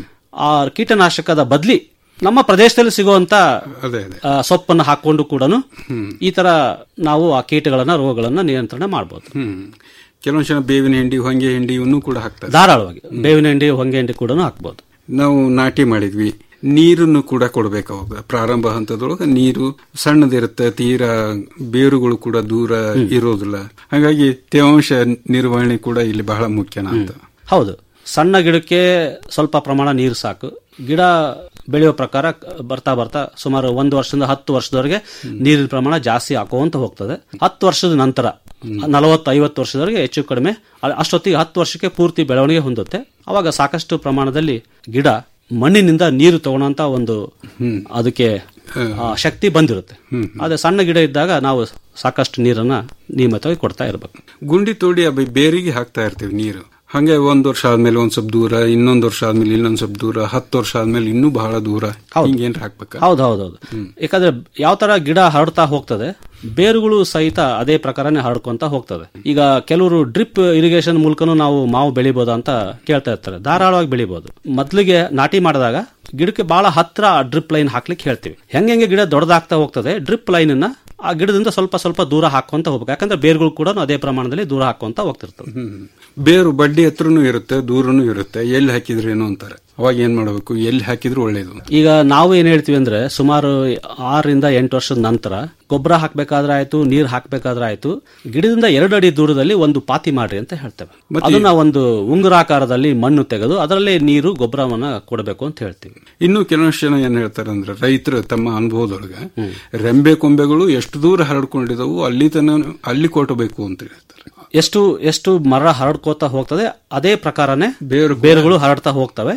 ಆ ಕೀಟನಾಶಕದ ಬದ್ಲಿ ನಮ್ಮ ಪ್ರದೇಶದಲ್ಲಿ ಸಿಗುವಂತ
ಅದೇ ಅದೇ
ಆ, ಸೊಪ್ಪನ್ನು ಹಾಕೊಂಡು ಕೂಡ ಈ ತರ ನಾವು ಆ ಕೀಟಗಳನ್ನ ರೋಗಗಳನ್ನ ನಿಯಂತ್ರಣ ಮಾಡಬಹುದು
ಹ್ಮ್ ಕೆಲವೊಂದು ಜನ ಬೇವಿನ ಹಿಂಡಿ ಹೊಂಗೆ ಹಿಂಡಿ ಇವನ್ನೂ ಕೂಡ ಹಾಕ್ತಾರೆ
ಧಾರಾಳವಾಗಿ ಬೇವಿನ ಹಿಂಡಿ ಹೊಂಗೆ ಹಿಂಡಿ ಕೂಡ ಹಾಕ್ಬೋದು
ನಾವು ನಾಟಿ ಮಾಡಿದ್ವಿ ನೀರನ್ನು ಕೂಡ ಕೊಡ್ಬೇಕು ಅವಾಗ ಪ್ರಾರಂಭ ಹಂತದೊಳಗೆ ನೀರು ಸಣ್ಣದಿರುತ್ತೆ ತೀರಾ ಬೇರುಗಳು ಕೂಡ ದೂರ ಇರೋದಿಲ್ಲ ಹಾಗಾಗಿ ತೇವಾಂಶ ನಿರ್ವಹಣೆ ಕೂಡ ಇಲ್ಲಿ ಬಹಳ ಮುಖ್ಯನ ಅಂತ
ಹೌದು ಸಣ್ಣ ಗಿಡಕ್ಕೆ ಸ್ವಲ್ಪ ಪ್ರಮಾಣ ನೀರು ಸಾಕು ಗಿಡ ಬೆಳೆಯೋ ಪ್ರಕಾರ ಬರ್ತಾ ಬರ್ತಾ ಸುಮಾರು ಒಂದು ವರ್ಷದಿಂದ ಹತ್ತು ವರ್ಷದವರೆಗೆ ನೀರಿನ ಪ್ರಮಾಣ ಜಾಸ್ತಿ ಹಾಕೋಂತ ಹೋಗ್ತದೆ ಹತ್ತು ವರ್ಷದ ನಂತರ ನಲವತ್ತು ಐವತ್ತು ವರ್ಷದವರೆಗೆ ಹೆಚ್ಚು ಕಡಿಮೆ ಅ- ಅಷ್ಟೊತ್ತಿಗೆ ಹತ್ತು ವರ್ಷಕ್ಕೆ ಪೂರ್ತಿ ಬೆಳವಣಿಗೆ ಹೊಂದುತ್ತೆ ಅವಾಗ ಸಾಕಷ್ಟು ಪ್ರಮಾಣದಲ್ಲಿ ಗಿಡ ಮಣ್ಣಿನಿಂದ ನೀರು ತಗೊಳ್ಳೋಂತ ಒಂದು ಅದಕ್ಕೆ ಆ, ಶಕ್ತಿ ಬಂದಿರುತ್ತೆ ಅದೇ ಸಣ್ಣ ಗಿಡ ಇದ್ದಾಗ ನಾವು ಸಾಕಷ್ಟು ನೀರನ್ನ ನಿಯಮಿತವಾಗಿ ಕೊಡ್ತಾ ಇರಬೇಕು
ಗುಂಡಿ ತೋಡಿ ಆ ಬೇರಿಗೆ ಹಾಕ್ತಾ ಇರ್ತೀವಿ ನೀರು ಹಂಗೆ ಒಂದ್ ವರ್ಷ ಆದ್ಮೇಲೆ ಒಂದ್ ಸ್ವಲ್ಪ ದೂರ ಇನ್ನೊಂದ್ ವರ್ಷ ಆದ್ಮೇಲೆ ಇನ್ನೊಂದ್ ಸ್ವಲ್ಪ ದೂರ ಹತ್ತು ವರ್ಷ ಆದ್ಮೇಲೆ ಇನ್ನೂ ಬಹಳ ದೂರ ಹಿಂಗೇನ್ರ ಹಾಕ್ಬೇಕಾ
ಹೌದು ಹೌದು ಹೌದು ಯಾಕಂದ್ರೆ ಯಾವ ತರ ಗಿಡ ಹರಡ್ತಾ ಹೋಗ್ತದೆ ಬೇರುಗಳು ಸಹಿತ ಅದೇ ಪ್ರಕಾರನೇ ಹರಡ್ಕೊಂತ ಹೋಗ್ತದೆ ಈಗ ಕೆಲವರು ಡ್ರಿಪ್ ಇರಿಗೇಷನ್ ಮೂಲಕನೂ ನಾವು ಮಾವು ಬೆಳಿಬೋದ ಅಂತ ಕೇಳ್ತಾ ಇರ್ತಾರೆ ಧಾರಾಳವಾಗಿ ಬೆಳಿಬಹುದು ಮೊದ್ಲಿಗೆ ನಾಟಿ ಮಾಡಿದಾಗ ಗಿಡಕ್ಕೆ ಬಹಳ ಹತ್ರ ಡ್ರಿಪ್ ಲೈನ್ ಹಾಕ್ಲಿಕ್ಕೆ ಹೇಳ್ತೀವಿ ಹೆಂಗೆ ಹೆಂಗೆ ಗಿಡ ದೊಡ್ಡದಾಗ್ತಾ ಹೋಗ್ತದೆ ಡ್ರಿಪ್ ಲೈನ್ ಅನ್ನ ಆ ಗಿಡದಿಂದ ಸ್ವಲ್ಪ ಸ್ವಲ್ಪ ದೂರ ಹಾಕೊಂತ ಹೋಗ್ಬೇಕು ಯಾಕಂದ್ರೆ ಬೇರುಗಳು ಕೂಡ ಅದೇ ಪ್ರಮಾಣದಲ್ಲಿ ದೂರ ಹಾಕೊಂತ ಹೋಗ್ತಿರ್ತದೆ
ಹ್ಮ್. ಬೇರು ಬಡ್ಡಿ ಹತ್ರನೂ ಇರುತ್ತೆ ದೂರನೂ ಇರುತ್ತೆ ಎಲ್ಲಿ ಹಾಕಿದ್ರೆ ಏನೋ ಅಂತಾರೆ ಅವಾಗ ಏನ್ ಮಾಡಬೇಕು ಎಲ್ಲಿ ಹಾಕಿದ್ರು ಒಳ್ಳೇದು
ಈಗ ನಾವು ಏನ್ ಹೇಳ್ತೀವಿ ಅಂದ್ರೆ ಸುಮಾರು ಆರರಿಂದ ಎಂಟು ವರ್ಷದ ನಂತರ ಗೊಬ್ಬರ ಹಾಕ್ಬೇಕಾದ್ರೆ ಆಯ್ತು ನೀರ್ ಹಾಕ್ಬೇಕಾದ್ರೆ ಆಯ್ತು ಗಿಡದಿಂದ ಎರಡು ಅಡಿ ದೂರದಲ್ಲಿ ಒಂದು ಪಾತಿ ಮಾಡ್ರಿ ಅಂತ ಹೇಳ್ತೇವೆ ಅದನ್ನ ಒಂದು ಉಂಗುರಾಕಾರದಲ್ಲಿ ಮಣ್ಣು ತೆಗೆದು ಅದರಲ್ಲೇ ನೀರು ಗೊಬ್ಬರವನ್ನ ಕೊಡಬೇಕು ಅಂತ ಹೇಳ್ತೀವಿ
ಇನ್ನು ಕೆಲವೊಂದು ಜನ ಏನ್ ಹೇಳ್ತಾರೆ ಅಂದ್ರೆ ರೈತರು ತಮ್ಮ ಅನುಭವದೊಳಗ ರೆಂಬೆ ಕೊಂಬೆಗಳು ಎಷ್ಟು ದೂರ ಹರಡ್ಕೊಂಡಿದವು ಅಲ್ಲಿ ತನ ಅಲ್ಲಿ ಕೊಟ್ಟಬೇಕು ಅಂತ ಹೇಳ್ತಾರೆ
ಎಷ್ಟು ಎಷ್ಟು ಮರ ಹರಡ್ಕೋತಾ ಹೋಗ್ತದೆ ಅದೇ ಪ್ರಕಾರನೇ
ಬೇರು
ಬೇರುಗಳು ಹರಡ್ತಾ ಹೋಗ್ತವೆ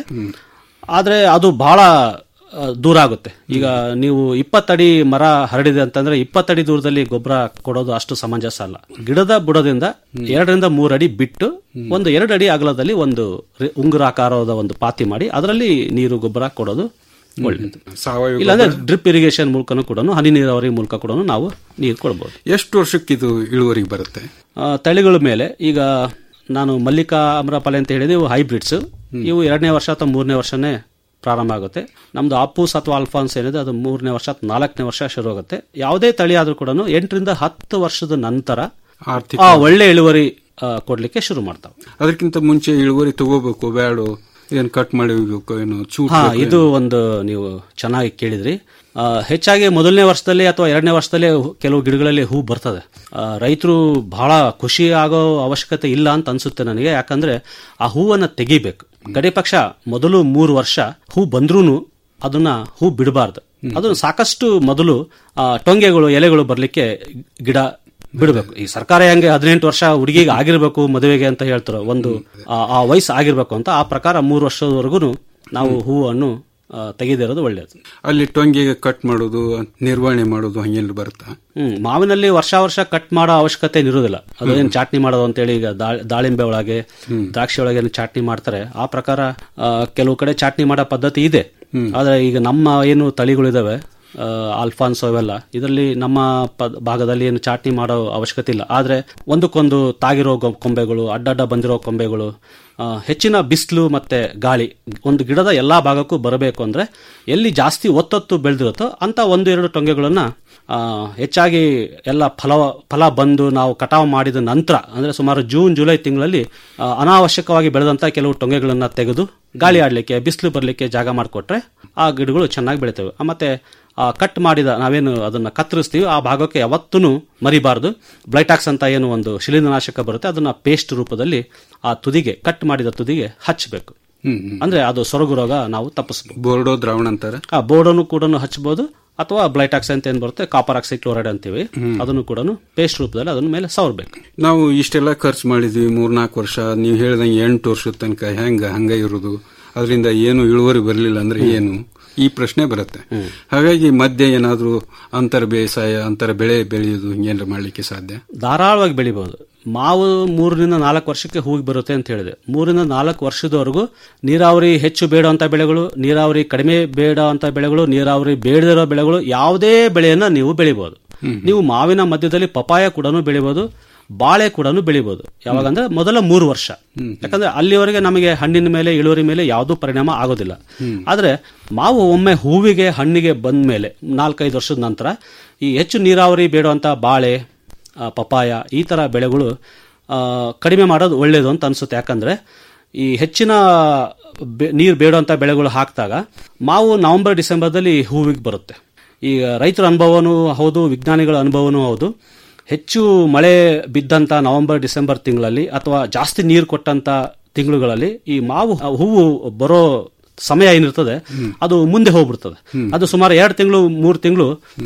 ಆದ್ರೆ ಅದು ಬಹಳ ಆ, ದೂರ ಆಗುತ್ತೆ ಈಗ ನೀವು ಇಪ್ಪತ್ತಡಿ ಮರ ಹರಡಿದೆ ಅಂತಂದ್ರೆ ಇಪ್ಪತ್ತಡಿ ದೂರದಲ್ಲಿ ಗೊಬ್ಬರ ಕೊಡೋದು ಅಷ್ಟು ಸಮಂಜಸ ಅಲ್ಲ ಗಿಡದ ಬುಡದಿಂದ ಎರಡರಿಂದ ಮೂರು ಅಡಿ ಬಿಟ್ಟು ಒಂದು ಎರಡು ಅಡಿ ಅಗಲದಲ್ಲಿ ಒಂದು ರಿ- ಉಂಗುರಾಕಾರದ ಒಂದು ಪಾತಿ ಮಾಡಿ ಅದರಲ್ಲಿ ನೀರು ಗೊಬ್ಬರ ಕೊಡೋದು ಒಳ್ಳೆಯದು
ಸಾವಯವ
ಇಲ್ಲಾಂದ್ರೆ ಡ್ರಿಪ್ ಇರಿಗೇಷನ್ ಮೂಲಕನೂ ಕೂಡ ಹನಿ ನೀರಾವರಿ ಮೂಲಕ ಕೂಡ ನಾವು ನೀರು ಕೊಡಬಹುದು
ಎಷ್ಟು ವರ್ಷಕ್ಕೆ ಇದು ಇಳುವರಿಗೆ ಬರುತ್ತೆ
ಆ, ತಳಿಗಳ ಮೇಲೆ ಈಗ ನಾನು ಮಲ್ಲಿಕಾ ಅಮ್ರಪಾಲೆ ಅಂತ ಹೇಳಿದೆ ಇವು ಹೈಬ್ರಿಡ್ಸ್ ಇವು ಎರಡನೇ ವರ್ಷ ಅಥವಾ ಮೂರನೇ ವರ್ಷನೇ ಪ್ರಾರಂಭ ಆಗುತ್ತೆ ನಮ್ದು ಅಪ್ಪೂಸ್ ಅಥವಾ ಅಲ್ಫಾನ್ಸ್ ಏನಿದೆ ಅದು ಮೂರನೇ ವರ್ಷ ಅಥವಾ ನಾಲ್ಕನೇ ವರ್ಷ ಶುರು ಆಗುತ್ತೆ ಯಾವುದೇ ತಳಿ ಆದ್ರೂ ಕೂಡ ಎಂಟರಿಂದ ಹತ್ತು ವರ್ಷದ ನಂತರ
ಆರ್ಥಿಕ
ಆ ಒಳ್ಳೆ ಇಳುವರಿ ಆ, ಕೊಡ್ಲಿಕ್ಕೆ ಶುರು ಮಾಡ್ತಾವೆ
ಅದಕ್ಕಿಂತ ಮುಂಚೆ ಇಳುವರಿ ತಗೋಬೇಕು ಬ್ಯಾಡು ಏನ್ ಕಟ್ ಮಾಡಿ ಹೋಗ್ಬೇಕು ಏನು ಚೂಟ್
ಹಾ ಇದು ಒಂದು ನೀವು ಚೆನ್ನಾಗಿ ಕೇಳಿದ್ರಿ ಆ, ಹೆಚ್ಚಾಗಿ ಮೊದಲನೇ ವರ್ಷದಲ್ಲಿ ಅಥವಾ ಎರಡನೇ ವರ್ಷದಲ್ಲಿ ಹೂ- ಕೆಲವು ಗಿಡಗಳಲ್ಲಿ ಹೂ ಬರ್ತದೆ ರೈತರು ಬಹಳ ಖುಷಿ ಆಗೋ ಅವಶ್ಯಕತೆ ಇಲ್ಲ ಅಂತ ಅನ್ಸುತ್ತೆ ನನಗೆ ಯಾಕಂದ್ರೆ ಆ ಹೂವನ್ನ ತೆಗಿಬೇಕು ಗಡಿ ಪಕ್ಷ ಮೊದಲು ಮೂರು ವರ್ಷ ಹೂ ಬಂದ್ರೂನು ಅದನ್ನ ಹೂ ಬಿಡಬಾರ್ದು ಅದನ್ನು ಸಾಕಷ್ಟು ಮೊದಲು ಆ, ಟೊಂಗೆಗಳು ಎಲೆಗಳು ಬರ್ಲಿಕ್ಕೆ ಗಿಡ ಬಿಡಬೇಕು ಈ ಸರ್ಕಾರ ಹೆಂಗೆ ಹದಿನೆಂಟು ವರ್ಷ ಹುಡುಗಿಗೆ ಆಗಿರ್ಬೇಕು ಮದುವೆಗೆ ಅಂತ ಹೇಳ್ತಾರೆ ಒಂದು ಆ- ಆ ವಯಸ್ಸು ಆಗಿರ್ಬೇಕು ಅಂತ ಆ ಪ್ರಕಾರ ಮೂರು ವರ್ಷದವರೆಗೂ ನಾವು ಹೂವನ್ನು ಆ, ತೆಗೆದಿರೋದು ಒಳ್ಳೆಯದು
ಅಲ್ಲಿ ಟೊಂಗಿಗೆ ಕಟ್ ಮಾಡೋದು ನಿರ್ವಹಣೆ ಮಾಡೋದು ಹಂಗೇನು ಬರುತ್ತಾ
ಹ್ಮ್ ಮಾವಿನಲ್ಲಿ ವರ್ಷ ವರ್ಷ ಕಟ್ ಮಾಡೋ ಅವಶ್ಯಕತೆ ಇರುವುದಿಲ್ಲ ಅದೇನು ಚಾಟ್ನಿ ಮಾಡೋದು ಅಂತೇಳಿ ಈಗ ದಾ- ದಾಳಿಂಬೆ ಒಳಗೆ ದ್ರಾಕ್ಷಿ ಒಳಗೆ ಏನು ಚಾಟ್ನಿ ಮಾಡ್ತಾರೆ ಆ ಪ್ರಕಾರ ಆ, ಕೆಲವು ಕಡೆ ಚಾಟ್ನಿ ಮಾಡೋ ಪದ್ಧತಿ ಇದೆ ಆದ್ರೆ ಈಗ ನಮ್ಮ ಏನು ತಳಿಗಳಿದಾವೆ ಆ, ಆಲ್ಫಾನ್ಸೋ ಇವೆಲ್ಲ ಇದರಲ್ಲಿ ನಮ್ಮ ಪದ್- ಭಾಗದಲ್ಲಿ ಏನು ಚಾಟ್ನಿ ಮಾಡೋ ಅವಶ್ಯಕತೆ ಇಲ್ಲ ಆದ್ರೆ ಒಂದಕ್ಕೊಂದು ತಾಗಿರೋ ಗೊ- ಕೊಂಬೆಗಳು ಅಡ್ಡಡ್ಡ ಬಂದಿರೋ ಕೊಂಬೆಗಳು ಆ, ಹೆಚ್ಚಿನ ಬಿಸಿಲು ಮತ್ತೆ ಗಾಳಿ ಒಂದು ಗಿಡದ ಎಲ್ಲಾ ಭಾಗಕ್ಕೂ ಬರಬೇಕು ಅಂದ್ರೆ ಎಲ್ಲಿ ಜಾಸ್ತಿ ಒತ್ತೊತ್ತು ಬೆಳೆದಿರುತ್ತೋ ಅಂತ ಒಂದು ಎರಡು ಟೊಂಗೆಗಳನ್ನ ಆ, ಹೆಚ್ಚಾಗಿ ಎಲ್ಲ ಫಲ ಫಲ ಬಂದು ನಾವು ಕಟಾವು ಮಾಡಿದ ನಂತರ ಅಂದ್ರೆ ಸುಮಾರು ಜೂನ್ ಜುಲೈ ತಿಂಗಳಲ್ಲಿ ಆ, ಅನಾವಶ್ಯಕವಾಗಿ ಬೆಳೆದಂತ ಕೆಲವು ಟೊಂಗೆಗಳನ್ನ ತೆಗೆದು ಗಾಳಿ ಆಡ್ಲಿಕ್ಕೆ ಬಿಸಿಲು ಬರಲಿಕ್ಕೆ ಜಾಗ ಮಾಡಿಕೊಟ್ರೆ ಆ ಗಿಡಗಳು ಚೆನ್ನಾಗಿ ಬೆಳಿತವೆ ಆ, ಮತ್ತೆ ಆ ಕಟ್ ಮಾಡಿದ ನಾವೇನು ಅದನ್ನ ಕತ್ತರಿಸ್ತೀವಿ ಆ ಭಾಗಕ್ಕೆ ಯಾವತ್ತೂ ಮರಿಬಾರದು ಬ್ಲೈಟಾಕ್ಸ್ ಅಂತ ಏನು ಒಂದು ಶಿಲೀಂಧ್ರನಾಶಕ ಬರುತ್ತೆ ಅದನ್ನ ಪೇಸ್ಟ್ ರೂಪದಲ್ಲಿ ಆ ತುದಿಗೆ ಕಟ್ ಮಾಡಿದ ತುದಿಗೆ ಹಚ್ಚಬೇಕು
ಹ್ಮ್ ಹ್ಮ್.
ಅಂದ್ರೆ ಅದು ಸೊರಗು ರೋಗ ನಾವು ತಪ್ಪಿಸಬಹುದು
ಬೋರ್ಡೋ ದ್ರಾವಣ ಅಂತಾರೆ
ಆ ಬೋರ್ಡನ್ನು ಕೂಡ ಹಚ್ಚಬಹುದು ಅಥವಾ ಬ್ಲೈಟಾಕ್ಸ್ ಅಂತ ಏನ್ ಬರುತ್ತೆ ಕಾಪರ್ ಆಕ್ಸಿಕ್ಲೋರೈಡ್ ಅಂತೀವಿ ಅದನ್ನು ಕೂಡ ಪೇಸ್ಟ್ ರೂಪದಲ್ಲಿ ಅದನ್ನ ಮೇಲೆ ಸವರ್ಬೇಕು
ನಾವು ಇಷ್ಟೆಲ್ಲ ಖರ್ಚು ಮಾಡಿದ್ವಿ ಮೂರ್ನಾಲ್ಕು ವರ್ಷ ನೀವು ಹೇಳ್ದಂಗೆ ಎಂಟು ವರ್ಷದ ತನಕ ಹೆಂಗ ಹಂಗ ಇರೋದು ಅದರಿಂದ ಏನು ಇಳುವರಿ ಬರಲಿಲ್ಲ ಅಂದ್ರೆ ಏನು ಈ ಪ್ರಶ್ನೆ ಬರುತ್ತೆ ಹಾಗಾಗಿ ಮಧ್ಯೆ ಏನಾದ್ರೂ ಅಂತರ ಬೇಸಾಯ ಅಂತರ ಬೆಳೆ ಬೆಳೆಯೋದು ಹಿಂಗೇನಾರ ಮಾಡ್ಲಿಕ್ಕೆ ಸಾಧ್ಯ
ಧಾರಾಳವಾಗಿ ಬೆಳಿಬಹುದು ಮಾವು ಮೂರರಿಂದ ನಾಲ್ಕು ವರ್ಷಕ್ಕೆ ಹೂಗಿ ಬರುತ್ತೆ ಅಂತ ಹೇಳಿದೆ ಮೂರರಿಂದ ನಾಲ್ಕು ವರ್ಷದವರೆಗೂ ನೀರಾವರಿ ಹೆಚ್ಚು ಬೇಡುವಂತ ಬೆಳೆಗಳು ನೀರಾವರಿ ಕಡಿಮೆ ಬೇಡುವಂತ ಬೆಳೆಗಳು ನೀರಾವರಿ ಬೇಡದಿರೋ ಬೆಳೆಗಳು ಯಾವುದೇ ಬೆಳೆಯನ್ನ ನೀವು ಬೆಳಿಬಹುದು ನೀವು ಮಾವಿನ ಮಧ್ಯದಲ್ಲಿ ಪಪಾಯ ಕೂಡ ಬೆಳಿಬಹುದು ಬಾಳೆ ಕೂಡ ಬೆಳಿಬಹುದು ಯಾವಾಗಂದ್ರೆ ಮೊದಲ ಮೂರು ವರ್ಷ ಯಾಕಂದ್ರೆ ಅಲ್ಲಿವರೆಗೆ ನಮಗೆ ಹಣ್ಣಿನ ಮೇಲೆ ಇಳುವರಿ ಮೇಲೆ ಯಾವುದೂ ಪರಿಣಾಮ ಆಗೋದಿಲ್ಲ ಆದ್ರೆ ಮಾವು ಒಮ್ಮೆ ಹೂವಿಗೆ ಹಣ್ಣಿಗೆ ಬಂದ ಮೇಲೆ ನಾಲ್ಕೈದು ವರ್ಷದ ನಂತರ ಈ ಹೆಚ್ಚು ನೀರಾವರಿ ಬೇಡುವಂತ ಬಾಳೆ ಆ, ಪಪಾಯ ಈ ತರ ಬೆಳೆಗಳು ಆ, ಕಡಿಮೆ ಮಾಡೋದು ಒಳ್ಳೇದು ಅಂತ ಅನ್ಸುತ್ತೆ ಯಾಕಂದ್ರೆ ಈ ಹೆಚ್ಚಿನ ಬೆ- ನೀರು ಬೇಡುವಂತ ಬೆಳೆಗಳು ಹಾಕಿದಾಗ ಮಾವು ನವೆಂಬರ್ ಡಿಸೆಂಬರ್ದಲ್ಲಿ ಹೂವಿಗೆ ಬರುತ್ತೆ ಈಗ ರೈತರ ಅನುಭವನೂ ಹೌದು ವಿಜ್ಞಾನಿಗಳ ಅನುಭವನೂ ಹೌದು ಹೆಚ್ಚು ಮಳೆ ಬಿದ್ದಂತ ನವೆಂಬರ್ ಡಿಸೆಂಬರ್ ತಿಂಗಳಲ್ಲಿ ಅಥವಾ ಜಾಸ್ತಿ ನೀರು ಕೊಟ್ಟಂತ ತಿಂಗಳುಗಳಲ್ಲಿ ಈ ಮಾವು ಹೂವು ಬರೋ ಸಮಯ ಏನಿರ್ತದೆ ಅದು ಮುಂದೆ ಹೋಗ್ಬಿಡ್ತದೆ ಅದು ಸುಮಾರು ಎರಡು ತಿಂಗಳು ಮೂರು ತಿಂಗಳು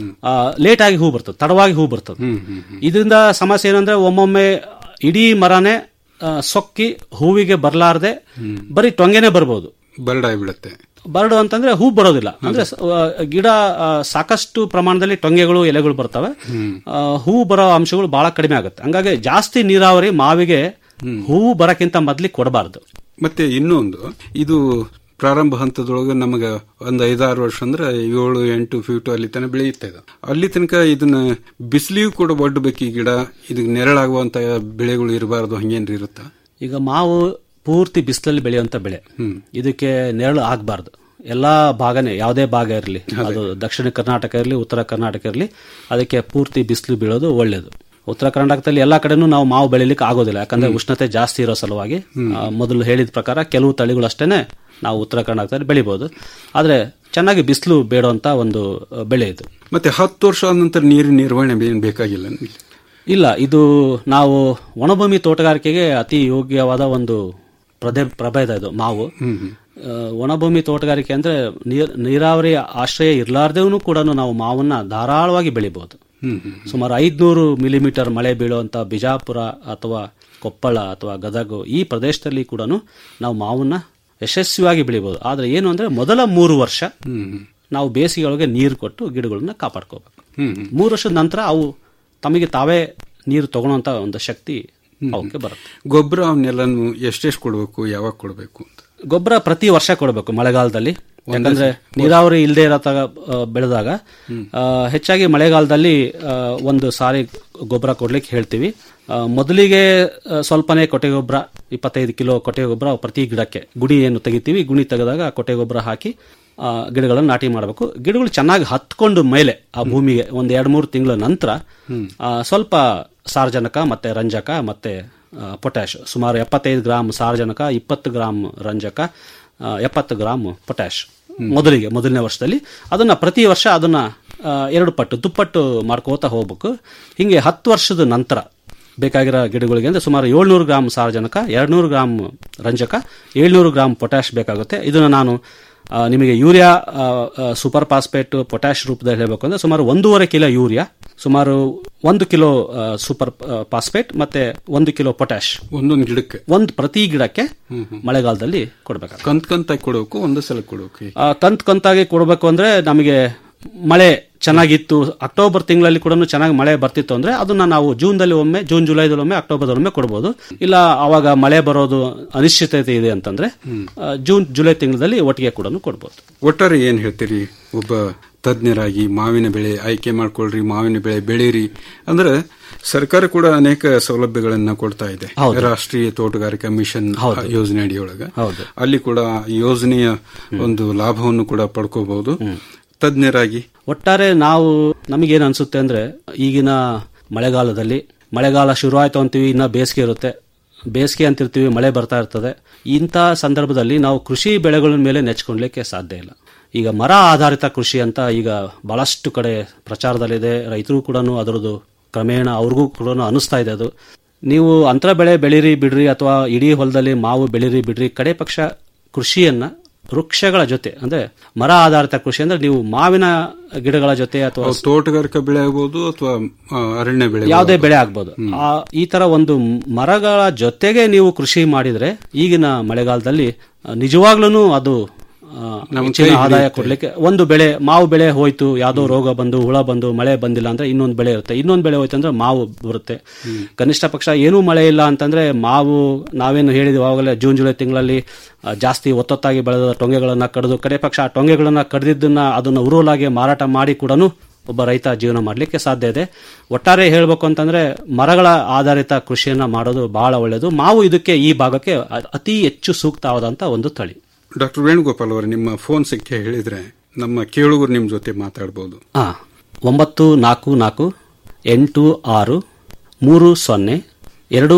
ಲೇಟ್ ಆಗಿ ಹೂ ಬರ್ತದೆ ತಡವಾಗಿ ಹೂ ಬರ್ತದೆ ಇದರಿಂದ ಸಮಸ್ಯೆ ಏನಂದ್ರೆ ಒಮ್ಮೊಮ್ಮೆ ಇಡೀ ಮರನೇ ಆ, ಸೊಕ್ಕಿ ಹೂವಿಗೆ ಬರಲಾರ್ದೆ ಬರೀ ಟೊಂಗೆನೆ ಬರ್ಬೋದು
ಬರಡಾಗ್ಬಿಡತ್ತೆ
ಬರಡು ಅಂತಂದ್ರೆ ಹೂ ಬರೋದಿಲ್ಲ ಅಂದ್ರೆ ಸ- ಆ, ಗಿಡ ಆ, ಸಾಕಷ್ಟು ಪ್ರಮಾಣದಲ್ಲಿ ಟೊಂಗೆಗಳು ಎಲೆಗಳು ಬರ್ತವೆ ಆ, ಹೂ ಬರೋ ಅಂಶಗಳು ಬಹಳ ಕಡಿಮೆ ಆಗುತ್ತೆ ಹಂಗಾಗಿ ಜಾಸ್ತಿ ನೀರಾವರಿ ಮಾವಿಗೆ ಹೂವು ಬರಕ್ಕಿಂತ ಮೊದ್ಲಿಗೆ ಕೊಡಬಾರ್ದು
ಮತ್ತೆ ಇನ್ನೊಂದು ಇದು ಪ್ರಾರಂಭ ಹಂತದೊಳಗೆ ನಮಗೆ ಒಂದು ಐದಾರು ವರ್ಷ ಅಂದ್ರೆ ಏಳು ಎಂಟು ಫೀಟ್ ಅಲ್ಲಿ ತನಕ ಬೆಳೆಯುತ್ತೆ ಇದು ಅಲ್ಲಿ ತನಕ ಇದನ್ನ ಬಿಸಿಲಿಗೂ ಕೂಡ ಒಡ್ಡಬೇಕು ಈ ಗಿಡ ಇದಕ್ಕೆ ನೆರಳಾಗುವಂತ ಬೆಳೆಗಳು ಇರಬಾರ್ದು ಹಂಗೇನ್ರಿ ಇರುತ್ತಾ
ಈಗ ಮಾವು ಪೂರ್ತಿ ಬಿಸಿಲಲ್ಲಿ ಬೆಳೆಯುವಂತ ಬೆಳೆ ಇದಕ್ಕೆ ನೆರಳು ಆಗಬಾರ್ದು ಎಲ್ಲಾ ಭಾಗನೇ ಯಾವುದೇ ಭಾಗ ಇರಲಿ ಅದು ದಕ್ಷಿಣ ಕರ್ನಾಟಕ ಇರಲಿ ಉತ್ತರ ಕರ್ನಾಟಕ ಇರಲಿ ಅದಕ್ಕೆ ಪೂರ್ತಿ ಬಿಸಿಲು ಬೀಳೋದು ಒಳ್ಳೇದು ಉತ್ತರ ಕರ್ನಾಟಕದಲ್ಲಿ ಎಲ್ಲಾ ಕಡೆನೂ ನಾವು ಮಾವು ಬೆಳಿಲಿಕ್ಕೆ ಆಗೋದಿಲ್ಲ ಯಾಕಂದ್ರೆ ಉಷ್ಣತೆ ಜಾಸ್ತಿ ಇರೋ ಸಲುವಾಗಿ ಆ, ಮೊದಲು ಹೇಳಿದ ಪ್ರಕಾರ ಕೆಲವು ತಳಿಗಳು ಅಷ್ಟೇನೆ ನಾವು ಉತ್ತರ ಕರ್ನಾಟಕದಲ್ಲಿ ಬೆಳಿಬಹುದು ಆದ್ರೆ ಚೆನ್ನಾಗಿ ಬಿಸಿಲು ಬೇಡುವಂತ ಒಂದು ಆ, ಬೆಳೆ ಇದು
ಮತ್ತೆ ಹತ್ತು ವರ್ಷ ಆದ ನಂತರ ನೀರಿನ ನಿರ್ವಹಣೆ ಏನು ಬೇಕಾಗಿಲ್ಲ ನಿಮ್ಗೆ?
ಇಲ್ಲ ಇದು ನಾವು ಒಣಭೂಮಿ ತೋಟಗಾರಿಕೆಗೆ ಅತಿ ಯೋಗ್ಯವಾದ ಒಂದು ಪ್ರದೇ ಪ್ರಭೇದ ಇದು ಮಾವು ಆ, ಒಣಭೂಮಿ ತೋಟಗಾರಿಕೆ ಅಂದ್ರೆ ನೀರ್- ನೀರಾವರಿ ಆಶ್ರಯ ಇರ್ಲಾರ್ದೇವೂ ಕೂಡ ನಾವು ಮಾವನ್ನ ಧಾರಾಳವಾಗಿ ಬೆಳಿಬಹುದು ಸುಮಾರು ಐದ್ನೂರು ಮಿಲಿಮೀಟರ್ ಮಳೆ ಬೀಳುವಂತ ಬಿಜಾಪುರ ಅಥವಾ ಕೊಪ್ಪಳ ಅಥವಾ ಗದಗ ಈ ಪ್ರದೇಶದಲ್ಲಿ ಕೂಡ ನಾವು ಮಾವನ್ನ ಯಶಸ್ವಿಯಾಗಿ ಬೆಳಿಬಹುದು ಆದ್ರೆ ಏನು ಅಂದ್ರೆ ಮೊದಲ ಮೂರು ವರ್ಷ ನಾವು ಬೇಸಿಗೆ ಒಳಗೆ ನೀರು ಕೊಟ್ಟು ಗಿಡಗಳನ್ನ ಕಾಪಾಡ್ಕೋಬೇಕು ಮೂರು ವರ್ಷದ ನಂತರ ಅವು ತಮಗೆ ತಾವೇ ನೀರು ತಗೊಳ್ಳೋಂತ ಒಂದು ಶಕ್ತಿ ಅವಕ್ಕೆ ಬರುತ್ತೆ
ಗೊಬ್ಬರ ಅವನ್ನೆಲ್ಲನು ಎಷ್ಟೆಷ್ಟು ಕೊಡಬೇಕು ಯಾವಾಗ ಕೊಡಬೇಕು ಅಂತ
ಗೊಬ್ಬರ ಪ್ರತಿ ವರ್ಷ ಕೊಡಬೇಕು ಮಳೆಗಾಲದಲ್ಲಿ ಯಾಕಂದ್ರೆ ನೀರಾವರಿ ಇಲ್ಲದೆ ಇರೋ ತರ, ಆ, ಬೆಳೆದಾಗ ಆ, ಹೆಚ್ಚಾಗಿ ಮಳೆಗಾಲದಲ್ಲಿ ಆ, ಒಂದು ಸಾರಿ ಗೊಬ್ಬರ ಕೊಡ್ಲಿಕ್ಕೆ ಹೇಳ್ತೀವಿ ಆ, ಮೊದಲಿಗೆ ಆ, ಸ್ವಲ್ಪನೇ ಕೊಟ್ಟೆ ಗೊಬ್ಬರ ಇಪ್ಪತ್ತೈದು ಕಿಲೋ ಕೊಟ್ಟೆ ಗೊಬ್ಬರ ಪ್ರತಿ ಗಿಡಕ್ಕೆ ಗುಡಿ ಏನು ತೆಗಿತೀವಿ ಗುಣಿ ತೆಗೆದಾಗ ಕೊಟ್ಟೆ ಗೊಬ್ಬರ ಹಾಕಿ ಆ, ಗಿಡಗಳನ್ನು ನಾಟಿ ಮಾಡಬೇಕು ಗಿಡಗಳು ಚೆನ್ನಾಗಿ ಹತ್ಕೊಂಡು ಮೇಲೆ ಆ ಭೂಮಿಗೆ ಒಂದ್ ಎರಡ್ ಮೂರು ತಿಂಗಳ ನಂತರ ಆ, ಸ್ವಲ್ಪ ಸಾರಜನಕ ಮತ್ತೆ ರಂಜಕ ಮತ್ತೆ ಆ, ಪೊಟ್ಯಾಶ್ ಸುಮಾರು ಎಪ್ಪತ್ತೈದು ಗ್ರಾಮ್ ಸಾರಜನಕ ಇಪ್ಪತ್ತು ಗ್ರಾಮ್ ರಂಜಕ ಆ, ಎಪ್ಪತ್ತು ಗ್ರಾಮ್ ಪೊಟ್ಯಾಶ್ ಮೊದಲಿಗೆ ಮೊದಲನೇ ವರ್ಷದಲ್ಲಿ ಅದನ್ನ ಪ್ರತಿ ವರ್ಷ ಅದನ್ನ ಆ, ಎರಡು ಪಟ್ಟು ದುಪ್ಪಟ್ಟು ಮಾಡ್ಕೋತಾ ಹೋಗ್ಬೇಕು ಹಿಂಗೆ ಹತ್ತು ವರ್ಷದ ನಂತರ ಬೇಕಾಗಿರೋ ಗಿಡಗಳಿಗೆ ಅಂದ್ರೆ ಸುಮಾರು ಏಳ್ನೂರು ಗ್ರಾಮ್ ಸಾರಜನಕ ಎರಡ್ನೂರು ಗ್ರಾಮ್ ರಂಜಕ ಏಳ್ನೂರು ಗ್ರಾಮ್ ಪೊಟ್ಯಾಶ್ ಬೇಕಾಗುತ್ತೆ ಇದನ್ನ ನಾನು ಆ, ನಿಮಗೆ ಯೂರಿಯಾ ಆ, ಆ, ಸೂಪರ್ ಫಾಸ್ಫೇಟ್ ಪೊಟ್ಯಾಶ್ ರೂಪದಲ್ಲಿ ಹೇಳಬೇಕು ಅಂದ್ರೆ ಸುಮಾರು ಒಂದೂವರೆ ಕಿಲೋ ಯೂರಿಯಾ ಸುಮಾರು ಒಂದು ಕಿಲೋ ಆ, ಸೂಪರ್ ಆ, ಫಾಸ್ಫೇಟ್ ಮತ್ತೆ ಒಂದು ಕಿಲೋ ಪೊಟ್ಯಾಶ್
ಒಂದೊಂದು ಗಿಡಕ್ಕೆ
ಒಂದು ಪ್ರತಿ ಗಿಡಕ್ಕೆ ಮಳೆಗಾಲದಲ್ಲಿ ಕೊಡಬೇಕಾಗುತ್ತೆ
ಕಂತ್ ಕಂತಾಗಿ ಕೊಡಬೇಕು ಒಂದೇ ಸಲ ಕೊಡಬೇಕು
ಆ, ಕಂತ್ ಕಂತಾಗಿ ಕೊಡಬೇಕು ಅಂದ್ರೆ ನಮಗೆ ಮಳೆ ಚೆನ್ನಾಗಿತ್ತು ಅಕ್ಟೋಬರ್ ತಿಂಗಳಲ್ಲಿ ಕೂಡ ಚೆನ್ನಾಗಿ ಮಳೆ ಬರ್ತಿತ್ತು ಅಂದ್ರೆ ಅದನ್ನ ನಾವು ಜೂನ್ದಲ್ಲಿ ಒಮ್ಮೆ ಜೂನ್ ಜುಲೈದಲ್ಲಿ ಒಮ್ಮೆ ಅಕ್ಟೋಬರ್ದಲ್ಲಿ ಒಮ್ಮೆ ಕೊಡಬಹುದು ಇಲ್ಲ ಅವಾಗ ಮಳೆ ಬರೋದು ಅನಿಶ್ಚಿತತೆ ಇದೆ ಅಂತಂದ್ರೆ ಆ, ಜೂನ್ ಜುಲೈ ತಿಂಗಳಲ್ಲಿ ಒಟ್ಟಿಗೆ ಕೂಡ ಕೊಡಬಹುದು
ಒಟ್ಟಾರೆ ಏನ್ ಹೇಳ್ತೀರಿ ಒಬ್ಬ ತಜ್ಞರಾಗಿ ಮಾವಿನ ಬೆಳೆ ಆಯ್ಕೆ ಮಾಡ್ಕೊಳ್ರಿ ಮಾವಿನ ಬೆಳೆ ಬೆಳೀರಿ ಅಂದ್ರೆ ಸರ್ಕಾರ ಕೂಡ ಅನೇಕ ಸೌಲಭ್ಯಗಳನ್ನ ಕೊಡ್ತಾ ಇದೆ ರಾಷ್ಟ್ರೀಯ ತೋಟಗಾರಿಕಾ ಮಿಷನ್ ಯೋಜನೆ ಅಡಿಯೊಳಗ
ಹೌದು.
ಅಲ್ಲಿ ಕೂಡ ಈ ಯೋಜನೆಯ ಒಂದು ಲಾಭವನ್ನು ಕೂಡ ಪಡ್ಕೋಬಹುದು ತಜ್ಞರಾಗಿ
ಒಟ್ಟಾರೆ ನಾವು ನಮಗೇನು ಅನ್ಸುತ್ತೆ ಅಂದ್ರೆ ಈಗಿನ ಮಳೆಗಾಲದಲ್ಲಿ ಮಳೆಗಾಲ ಶುರುವಾಯ್ತು ಅಂತೀವಿ ಇನ್ನ ಬೇಸಿಗೆ ಇರುತ್ತೆ ಬೇಸಿಗೆ ಅಂತಿರ್ತೀವಿ ಮಳೆ ಬರ್ತಾ ಇರ್ತದೆ ಇಂಥ ಸಂದರ್ಭದಲ್ಲಿ ನಾವು ಕೃಷಿ ಬೆಳೆಗಳ ಮೇಲೆ ನೆಚ್ಕೊಳ್ಲಿಕ್ಕೆ ಸಾಧ್ಯ ಇಲ್ಲ ಈಗ ಮರ ಆಧಾರಿತ ಕೃಷಿ ಅಂತ ಈಗ ಬಹಳಷ್ಟು ಕಡೆ ಪ್ರಚಾರದಲ್ಲಿದೆ ರೈತರು ಕೂಡ ಅದರದ್ದು ಕ್ರಮೇಣ ಅವ್ರಿಗೂ ಕೂಡ ಅನಿಸ್ತಾ ಇದೆ ಅದು ನೀವು ಅಂತರ ಬೆಳೆ ಬೆಳೀರಿ ಬಿಡ್ರಿ ಅಥವಾ ಇಡೀ ಹೊಲದಲ್ಲಿ ಮಾವು ಬೆಳೀರಿ ಬಿಡ್ರಿ ಕಡೆ ಪಕ್ಷ ಕೃಷಿಯನ್ನ ವೃಕ್ಷಗಳ ಜೊತೆ ಅಂದ್ರೆ ಮರ ಆಧಾರಿತ ಕೃಷಿ ಅಂದ್ರೆ ನೀವು ಮಾವಿನ ಗಿಡಗಳ ಜೊತೆ ಅಥವಾ
ಅವು ತೋಟಗಾರಿಕಾ ಬೆಳೆ ಆಗ್ಬೋದು ಅಥವಾ ಆ, ಅರಣ್ಯ ಬೆಳೆ
ಯಾವುದೇ ಬೆಳೆ ಆಗ್ಬೋದು ಆ ಈ ತರ ಒಂದು ಮರಗಳ ಜೊತೆಗೆ ನೀವು ಕೃಷಿ ಮಾಡಿದ್ರೆ ಈಗಿನ ಮಳೆಗಾಲದಲ್ಲಿ ನಿಜವಾಗ್ಲೂ ಅದು ಆ, ಹೆಚ್ಚಿನ ಆದಾಯ ಕೊಡ್ಲಿಕ್ಕೆ ಒಂದು ಬೆಳೆ ಮಾವು ಬೆಳೆ ಹೋಯ್ತು ಯಾವ್ದೋ ರೋಗ ಬಂದು ಹುಳ ಬಂದು ಮಳೆ ಬಂದಿಲ್ಲ ಅಂದ್ರೆ ಇನ್ನೊಂದು ಬೆಳೆ ಇರುತ್ತೆ ಇನ್ನೊಂದು ಬೆಳೆ ಹೋಯ್ತು ಅಂದ್ರೆ ಮಾವು ಬರುತ್ತೆ ಕನಿಷ್ಠ ಪಕ್ಷ ಏನೂ ಮಳೆ ಇಲ್ಲ ಅಂತಂದ್ರೆ ಮಾವು ನಾವೇನು ಹೇಳಿದ್ವಿ ಅವಾಗಲೇ ಜೂನ್ ಜುಲೈ ತಿಂಗಳಲ್ಲಿ ಆ, ಜಾಸ್ತಿ ಒತ್ತೊತ್ತಾಗಿ ಬೆಳೆದ ಟೊಂಗೆಗಳನ್ನ ಕಡಿದು ಕಡೆ ಪಕ್ಷ ಆ ಟೊಂಗೆಗಳನ್ನ ಕಡಿದಿದ್ದನ್ನ ಅದನ್ನ ಉರುಲಾಗಿ ಮಾರಾಟ ಮಾಡಿ ಕೂಡ ಒಬ್ಬ ರೈತ ಜೀವನ ಮಾಡಲಿಕ್ಕೆ ಸಾಧ್ಯ ಇದೆ ಒಟ್ಟಾರೆ ಹೇಳಬೇಕು ಅಂತಂದ್ರೆ ಮರಗಳ ಆಧಾರಿತ ಕೃಷಿಯನ್ನ ಮಾಡೋದು ಬಹಳ ಒಳ್ಳೆಯದು ಮಾವು ಇದಕ್ಕೆ ಈ ಭಾಗಕ್ಕೆ ಅ- ಅತಿ ಹೆಚ್ಚು ಸೂಕ್ತವಾದಂತ ಒಂದು ತಳಿ
ಡಾಕ್ಟರ್ ವೇಣುಗೋಪಾಲ್ ಅವರು ನಿಮ್ಮ ಫೋನ್ ಸಂಖ್ಯೆ ಹೇಳಿದ್ರೆ ನಮ್ಮ ಕೇಳುಗರು ನಿಮ್ ಜೊತೆ ಮಾತಾಡಬಹುದು
ಆ ಒಂಬತ್ತು ನಾಲ್ಕು ನಾಲ್ಕು ಎಂಟು ಆರು ಮೂರು ಸೊನ್ನೆ ಎರಡು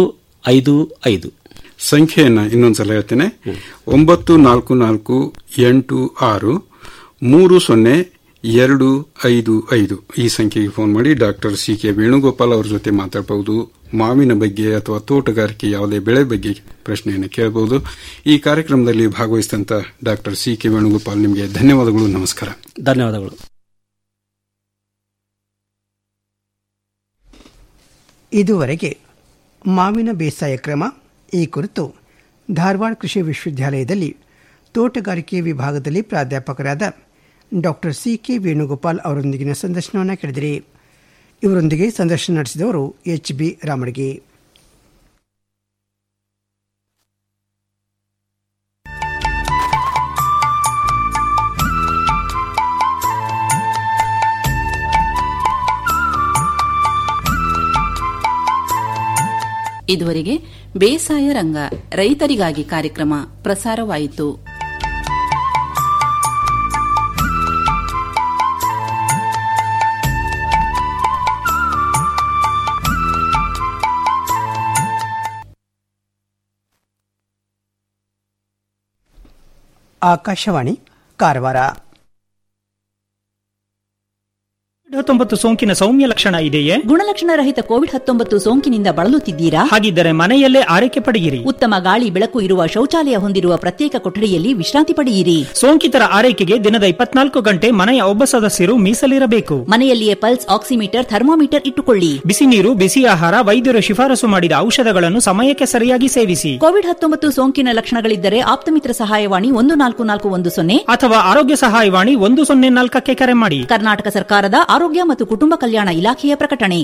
ಐದು ಐದು
ಸಂಖ್ಯೆಯನ್ನ ಇನ್ನೊಂದ್ಸಲ ಹೇಳ್ತೇನೆ ಒಂಬತ್ತು ನಾಲ್ಕು ನಾಲ್ಕು ಎಂಟು ಆರು ಮೂರು ಸೊನ್ನೆ ಎರಡು ಐದು ಐದು ಈ ಸಂಖ್ಯೆಗೆ ಫೋನ್ ಮಾಡಿ ಡಾಕ್ಟರ್ ಸಿ ಕೆ ವೇಣುಗೋಪಾಲ್ ಅವ್ರ ಜೊತೆ ಮಾತಾಡಬಹುದು ಮಾವಿನ ಬಗ್ಗೆ ಅಥವಾ ತೋಟಗಾರಿಕೆ ಯಾವುದೇ ಬೆಳೆ ಬಗ್ಗೆ ಪ್ರಶ್ನೆಯನ್ನು ಕೇಳಬಹುದು ಈ ಕಾರ್ಯಕ್ರಮದಲ್ಲಿ ಭಾಗವಹಿಸಿದಂತ ಡಾಕ್ಟರ್ ಸಿ ಕೆ ವೇಣುಗೋಪಾಲ್ ನಿಮಗೆ ಧನ್ಯವಾದಗಳು ನಮಸ್ಕಾರ
ಧನ್ಯವಾದಗಳು
ಇದುವರೆಗೆ ಮಾವಿನ ಬೇಸಾಯ ಕ್ರಮ ಈ ಕುರಿತು ಧಾರವಾಡ ಕೃಷಿ ವಿಶ್ವವಿದ್ಯಾಲಯದಲ್ಲಿ ತೋಟಗಾರಿಕೆ ವಿಭಾಗದಲ್ಲಿ ಪ್ರಾಧ್ಯಾಪಕರಾದ ಡಾಕ್ಟರ್ ಸಿ ಕೆ ವೇಣುಗೋಪಾಲ್ ಅವರೊಂದಿಗಿನ ಸಂದರ್ಶನವನ್ನು ಕೇಳಿದಿರಿ ಇವರೊಂದಿಗೆ ಸಂದರ್ಶನ ನಡೆಸಿದವರು ಎಚ್ ಬಿ ರಾಮಡಿಗೆ
ಇದುವರೆಗೆ ಬೇಸಾಯ ರಂಗ ರೈತರಿಗಾಗಿ ಕಾರ್ಯಕ್ರಮ ಪ್ರಸಾರವಾಯಿತು
ಆಕಾಶವಾಣಿ ಕಾರವಾರ
ಹತ್ತೊಂಬತ್ತು ಸೋಂಕಿನ ಸೌಮ್ಯ ಲಕ್ಷಣ ಇದೆಯೇ
ಗುಣಲಕ್ಷಣ ರಹಿತ ಕೋವಿಡ್ ಹತ್ತೊಂಬತ್ತು ಸೋಂಕಿನಿಂದ ಬಳಲುತ್ತಿದ್ದೀರಾ
ಹಾಗಿದ್ದರೆ ಮನೆಯಲ್ಲೇ ಆರೈಕೆ ಪಡೆಯಿರಿ
ಉತ್ತಮ ಗಾಳಿ ಬೆಳಕು ಇರುವ ಶೌಚಾಲಯ ಹೊಂದಿರುವ ಪ್ರತ್ಯೇಕ ಕೊಠಡಿಯಲ್ಲಿ ವಿಶ್ರಾಂತಿ ಪಡೆಯಿರಿ
ಸೋಂಕಿತರ ಆರೈಕೆಗೆ ದಿನದ ಇಪ್ಪತ್ನಾಲ್ಕು ಗಂಟೆ ಮನೆಯ ಒಬ್ಬ ಸದಸ್ಯರು ಮೀಸಲಿರಬೇಕು
ಮನೆಯಲ್ಲಿಯೇ ಪಲ್ಸ್ ಆಕ್ಸಿಮೀಟರ್ ಥರ್ಮೋಮೀಟರ್ ಇಟ್ಟುಕೊಳ್ಳಿ
ಬಿಸಿ ನೀರು ಬಿಸಿ ಆಹಾರ ವೈದ್ಯರು ಶಿಫಾರಸು ಮಾಡಿದ ಔಷಧಗಳನ್ನು ಸಮಯಕ್ಕೆ ಸರಿಯಾಗಿ ಸೇವಿಸಿ
ಕೋವಿಡ್ ಹತ್ತೊಂಬತ್ತು ಸೋಂಕಿನ ಲಕ್ಷಣಗಳಿದ್ದರೆ ಆಪ್ತಮಿತ್ರ ಸಹಾಯವಾಣಿ ಒಂದು ನಾಲ್ಕು ನಾಲ್ಕು ಒಂದು ಸೊನ್ನೆ
ಅಥವಾ ಆರೋಗ್ಯ ಸಹಾಯವಾಣಿ ಒಂದು ಸೊನ್ನೆ ನಾಲ್ಕಕ್ಕೆ ಕರೆ ಮಾಡಿ
ಕರ್ನಾಟಕ ಸರ್ಕಾರದ ಆರೋಗ್ಯ ಮತ್ತು ಕುಟುಂಬ ಕಲ್ಯಾಣ ಇಲಾಖೆಯ ಪ್ರಕಟಣೆ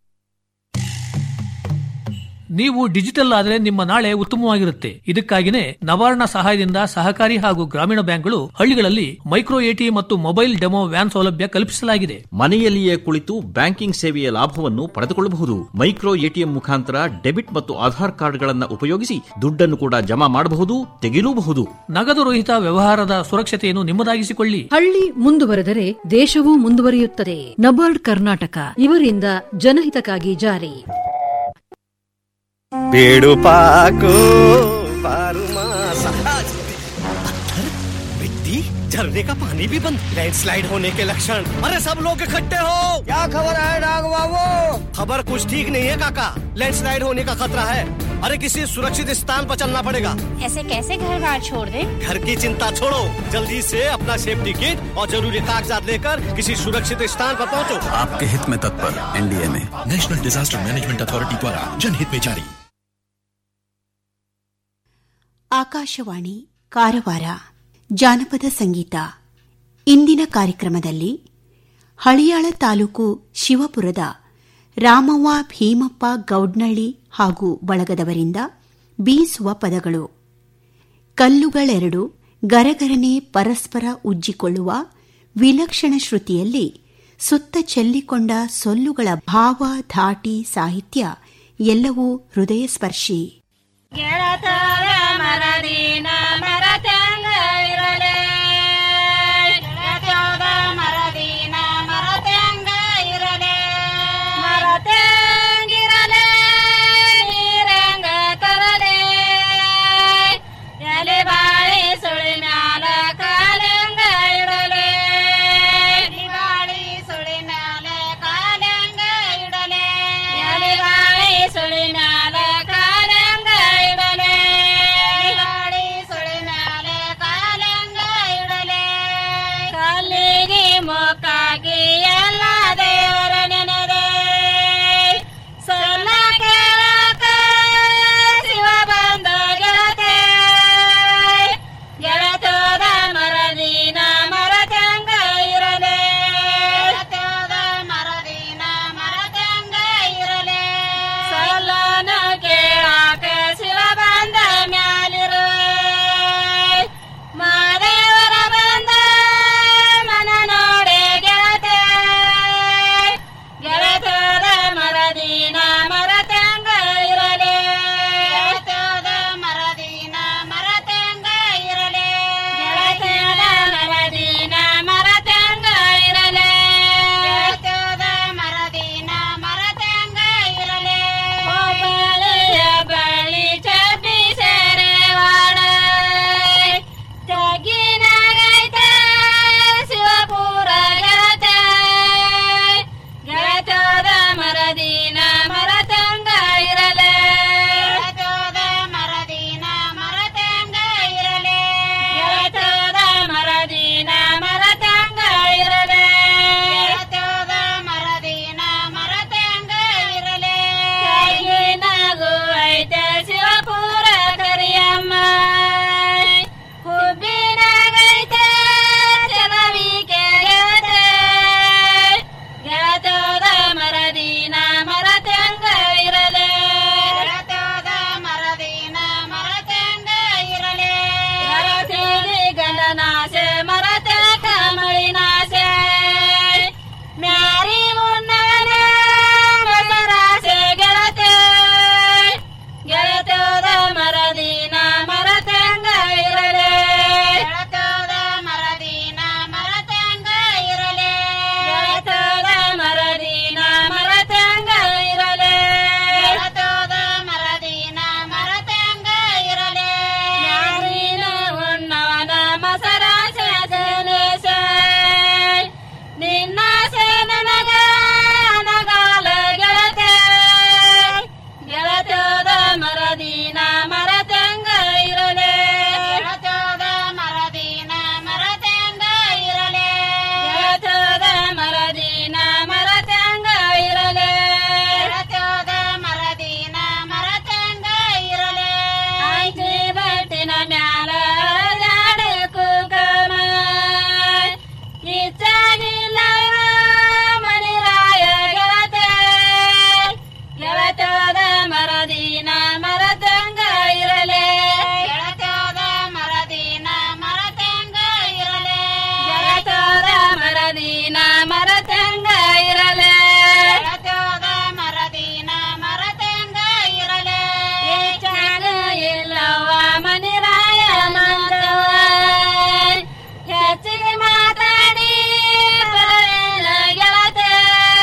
ನೀವು ಡಿಜಿಟಲ್ ಆದರೆ ನಿಮ್ಮ ನಾಳೆ ಉತ್ತಮವಾಗಿರುತ್ತೆ ಇದಕ್ಕಾಗಿನೇ ನವಾರ್ಣ ಸಹಾಯದಿಂದ ಸಹಕಾರಿ ಹಾಗೂ ಗ್ರಾಮೀಣ ಬ್ಯಾಂಕ್ಗಳು ಹಳ್ಳಿಗಳಲ್ಲಿ ಮೈಕ್ರೋ ಎಟಿಎಂ ಮತ್ತು ಮೊಬೈಲ್ ಡೆಮೋ ವ್ಯಾನ್ ಸೌಲಭ್ಯ ಕಲ್ಪಿಸಲಾಗಿದೆ
ಮನೆಯಲ್ಲಿಯೇ ಕುಳಿತು ಬ್ಯಾಂಕಿಂಗ್ ಸೇವೆಯ ಲಾಭವನ್ನು ಪಡೆದುಕೊಳ್ಳಬಹುದು ಮೈಕ್ರೋ ಎಟಿಎಂ ಮುಖಾಂತರ ಡೆಬಿಟ್ ಮತ್ತು ಆಧಾರ್ ಕಾರ್ಡ್ಗಳನ್ನು ಉಪಯೋಗಿಸಿ ದುಡ್ಡನ್ನು ಕೂಡ ಜಮಾ ಮಾಡಬಹುದು ತೆಗೆಯಲೂಬಹುದು
ನಗದು ರಹಿತ ವ್ಯವಹಾರದ ಸುರಕ್ಷತೆಯನ್ನು ನಿಮ್ಮದಾಗಿಸಿಕೊಳ್ಳಿ
ಹಳ್ಳಿ ಮುಂದುವರೆದರೆ ದೇಶವೂ ಮುಂದುವರಿಯುತ್ತದೆ ನಬಾರ್ಡ್ ಕರ್ನಾಟಕ ಇವರಿಂದ ಜನಹಿತಕ್ಕಾಗಿ ಜಾರಿ
पेड़ों पाको बारू मासा पत्थर मिट्टी झरने का पानी भी बंद लैंडस्लाइड होने के लक्षण अरे सब लोग इकट्ठे हो क्या खबर है डाग बाबू खबर कुछ ठीक नहीं है काका लैंडस्लाइड होने का खतरा है अरे किसी सुरक्षित स्थान पर चलना पड़ेगा
ऐसे कैसे घर बार छोड़ दे
घर की चिंता छोड़ो जल्दी से अपना सेफ्टी किट और जरूरी कागजात लेकर किसी सुरक्षित स्थान पर पहुंचो
आपके हित में तत्पर एनडीए में नेशनल डिजास्टर मैनेजमेंट अथॉरिटी द्वारा जनहित में जारी
ಆಕಾಶವಾಣಿ ಕಾರವಾರ ಜಾನಪದ ಸಂಗೀತ ಇಂದಿನ ಕಾರ್ಯಕ್ರಮದಲ್ಲಿ ಹಳಿಯಾಳ ತಾಲೂಕು ಶಿವಪುರದ ರಾಮವ್ವ ಭೀಮಪ್ಪ ಗೌಡ್ನಳ್ಳಿ ಹಾಗೂ ಬಳಗದವರಿಂದ ಬೀಸುವ ಪದಗಳು ಕಲ್ಲುಗಳೆರಡು ಗರಗರನೆ ಪರಸ್ಪರ ಉಜ್ಜಿಕೊಳ್ಳುವ ವಿಲಕ್ಷಣ ಶ್ರುತಿಯಲ್ಲಿ ಸುತ್ತ ಚೆಲ್ಲಿಕೊಂಡ ಸೊಲ್ಲುಗಳ ಭಾವ ಧಾಟಿ ಸಾಹಿತ್ಯ ಎಲ್ಲವೂ ಹೃದಯ ಸ್ಪರ್ಶಿ
ಗೆಳತರ ಮರದಿನ ಮರತಂಗ ಇರಲೇ ಗೆಳತದ ಮರದಿನ ಮರತಂಗ ಇರಲೇ ಮರತಂಗಿರಲೇ ನೀರಂಗ ತರಲೇ ಎಲೆ ಬಾಳಿ ಸುಳಿ ಮ್ಯಾಲ ಕಾಲಂಗ ಇಡಲೇ ಬಾಳಿ ಸುಳಿ ಮ್ಯಾಲ ಕಾಲಂಗ ಇಡಲೇ ಎಲೆ ಬಾಳಿ ಸುಳಿ ಮ್ಯಾಲ ಕಾಲಂಗ ಇಡಲೇ ಬಾಳಿ ಸುಳಿ ಮ್ಯಾಲ ಕಾಲಂಗ ಮರದಿನ ಮರತಂಗ ಇರಲೆ ಗೆಳತೋದ ಮರದಿನ ಮರತಂಗ ಇರಲೆ ಗೆಳತೋದ ಮರದಿನ ಮರತಂಗ ಇರಲೆ ಗೆಳತೋದ ಮರದಿನ ಮರತಂಗ ಇರಲೆ ಕೈಗಿನಾಗು ಐತೆ ಶಿವಪುರ ಕರಿಯಮ್ಮ ಹುಬ್ಬಿನಾಗೈತೆ ಚಲವಿಕೆ ಗೆಳತೆ ಗೆಳತೋದ ಮರದಿನ ಮರತಂಗ ಇರಲೆ ಗೆಳತೋದ ಮರದಿನ ಮರತಂಗ ಇರಲೆ ಗರಸಿರಿ ಗಂಡನಾಸೆ ಮರತಕ ಮಳಿನಾಸೆ ಮ್ಯಾರಿ ಮುನ್ನವನ ಮಸರಾಸೆ ಗೆಳತೆ ಗೆಳತೋದ ಮರದಿನ ಮರತಂಗ ಇರಲೆ ಗೆಳತೋದ ಮರದಿನ ಮರತಂಗ ಇರಲೆ ಗೆಳತೋದ ಮರದಿನ ಮರತಂಗ ಇರಲೆ ಗೆಳತೋದ ಮರದಿನ ಮರತಂಗ ಇರಲೆ ಮ್ಯಾರಿನ ಉಣ್ಣವನ ಮಸರಾಸೆ ಸೆನೆಸೆ ನಿನ್ನಾಸೆ ನನಗ ಅನಗಾಲ ಗೆಳತೆ ಗೆಳತೋದ ಮರದಿನ ಮರತಂಗ ಇರಲೆ ಗೆಳತೋದ ಮರದಿನ ಮರತಂಗ ಇರಲೆ ಗೆಳತೋದ ಮರದಿನ ಮರತಂಗ ಇರಲೆ ಗೆಳತೋದ ಮರದಿನ ಮರತಂಗ ಇರಲೆ ಆಯ್ಕೆ ಬಟ್ಟಿನ ಮ್ಯಾಲ ಜಾಡೆ ಕುಕಮ ಇಚ್ಚಾಗಿಲ್ಲ ಮಣಿರಾಯ ಗೆಳತೆ ಗೆಳತೋದ ಮರದಿನ ಮರತಂಗ ಇರಲೆ ಗೆಳತೋದ ಮರದಿನ ಮರತಂಗ ಇರಲೆ ಗೆಳತೋದ ಮರದಿನ ಮರತಂಗ ಇರಲೆ ಗೆಳತೋದ ಮರದಿನ ಮರತಂಗ ಇರಲೆ ಇಚ್ಚಾಗ ಇಲ್ಲವ ಮಣಿರಾಯ ಮಂದವ ಹೆಚ್ಚಿಗೆ ಮಾತಾಡಿ ಬರಲಿಲ್ಲ ಗೆಳತೆ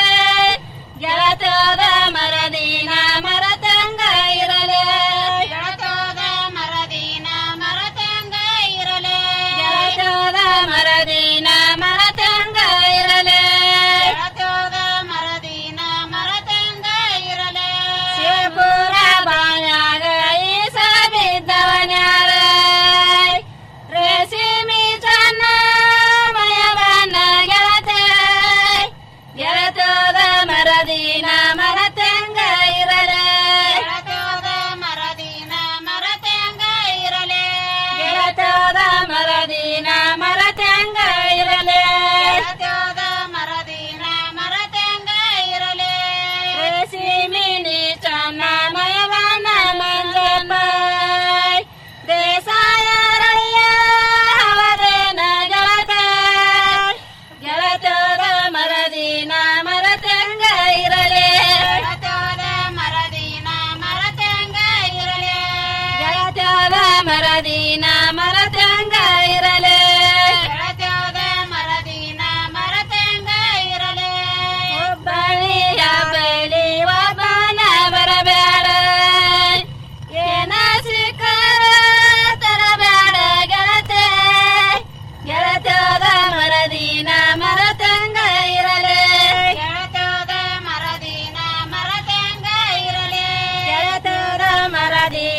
ಗೆಳತೋದ ಮರದಿನ ಮರತಂಗ ಇರಲೆ ಗೆಳತೋದ ಮರದಿನ ಮರತಂಗ ಇರಲೆ ಗೆಳತೋದ ಮರದಿನ ಮರತಂಗ ಇರಲೆ ಗೆಳತೋದ ಮರದಿನ ಮರತಂಗ ಇರಲೆ ಶಿವಪುರ ಬಾಯಾಗ ಈಸ ಬಿದ್ದವನ್ಯಾರ ರೇಸಿಮಿ ಚನ್ನ ಮಯವನ ಗೆಳತೆ ಗೆಳತೋದ ಮರದಿನ ಮರತಂಗ ಇರಲೆ ಗೆಳತೋದ ಮರದಿನ ಮರತಂಗ ಇರಲೆ ಗೆಳತೋದ ಮರದಿನ ಮರತಂಗ ಇರಲೆ ಗೆಳತೋದ ಮರದಿನ ಮರತಂಗ ಇರಲೆ ರೇಸಿಮಿನಿ ಚನ್ನ ಮಯವನ ಮಂಜಮ್ಮ ದೇಸಾಯರಯ್ಯ ಅವರೇನ ಗೆಳತೆ ಗೆಳತೋದ ಮರದಿನ ಮರತಂಗ ಇರಲೆ ಗೆಳತೋದ ಮರದಿನ ಮರತಂಗ ಇರಲೆ ಗೆಳತೋದ ಮರದಿನ ಮರತಂಗ ಇರಲೆ ಗೆಳತೋದ ಮರದಿನ ಮರತಂಗ ಇರಲೆ ಹುಬ್ಬಳ್ಳಿಯ ಬಳಿ ಒಬ್ಬನ ಬರಬೇಡ ಏನ ಸಿಕ್ಕರ ತರಬೇಡ ಗೆಳತೆ ಗೆಳತೋದ ಮರದಿನ ಮರತಂಗ ಇರಲೆ ಗೆಳತೋದ ಮರದಿನ ಮರತಂಗ ಇರಲೆ ಗೆಳತೋದ ಮರದಿನ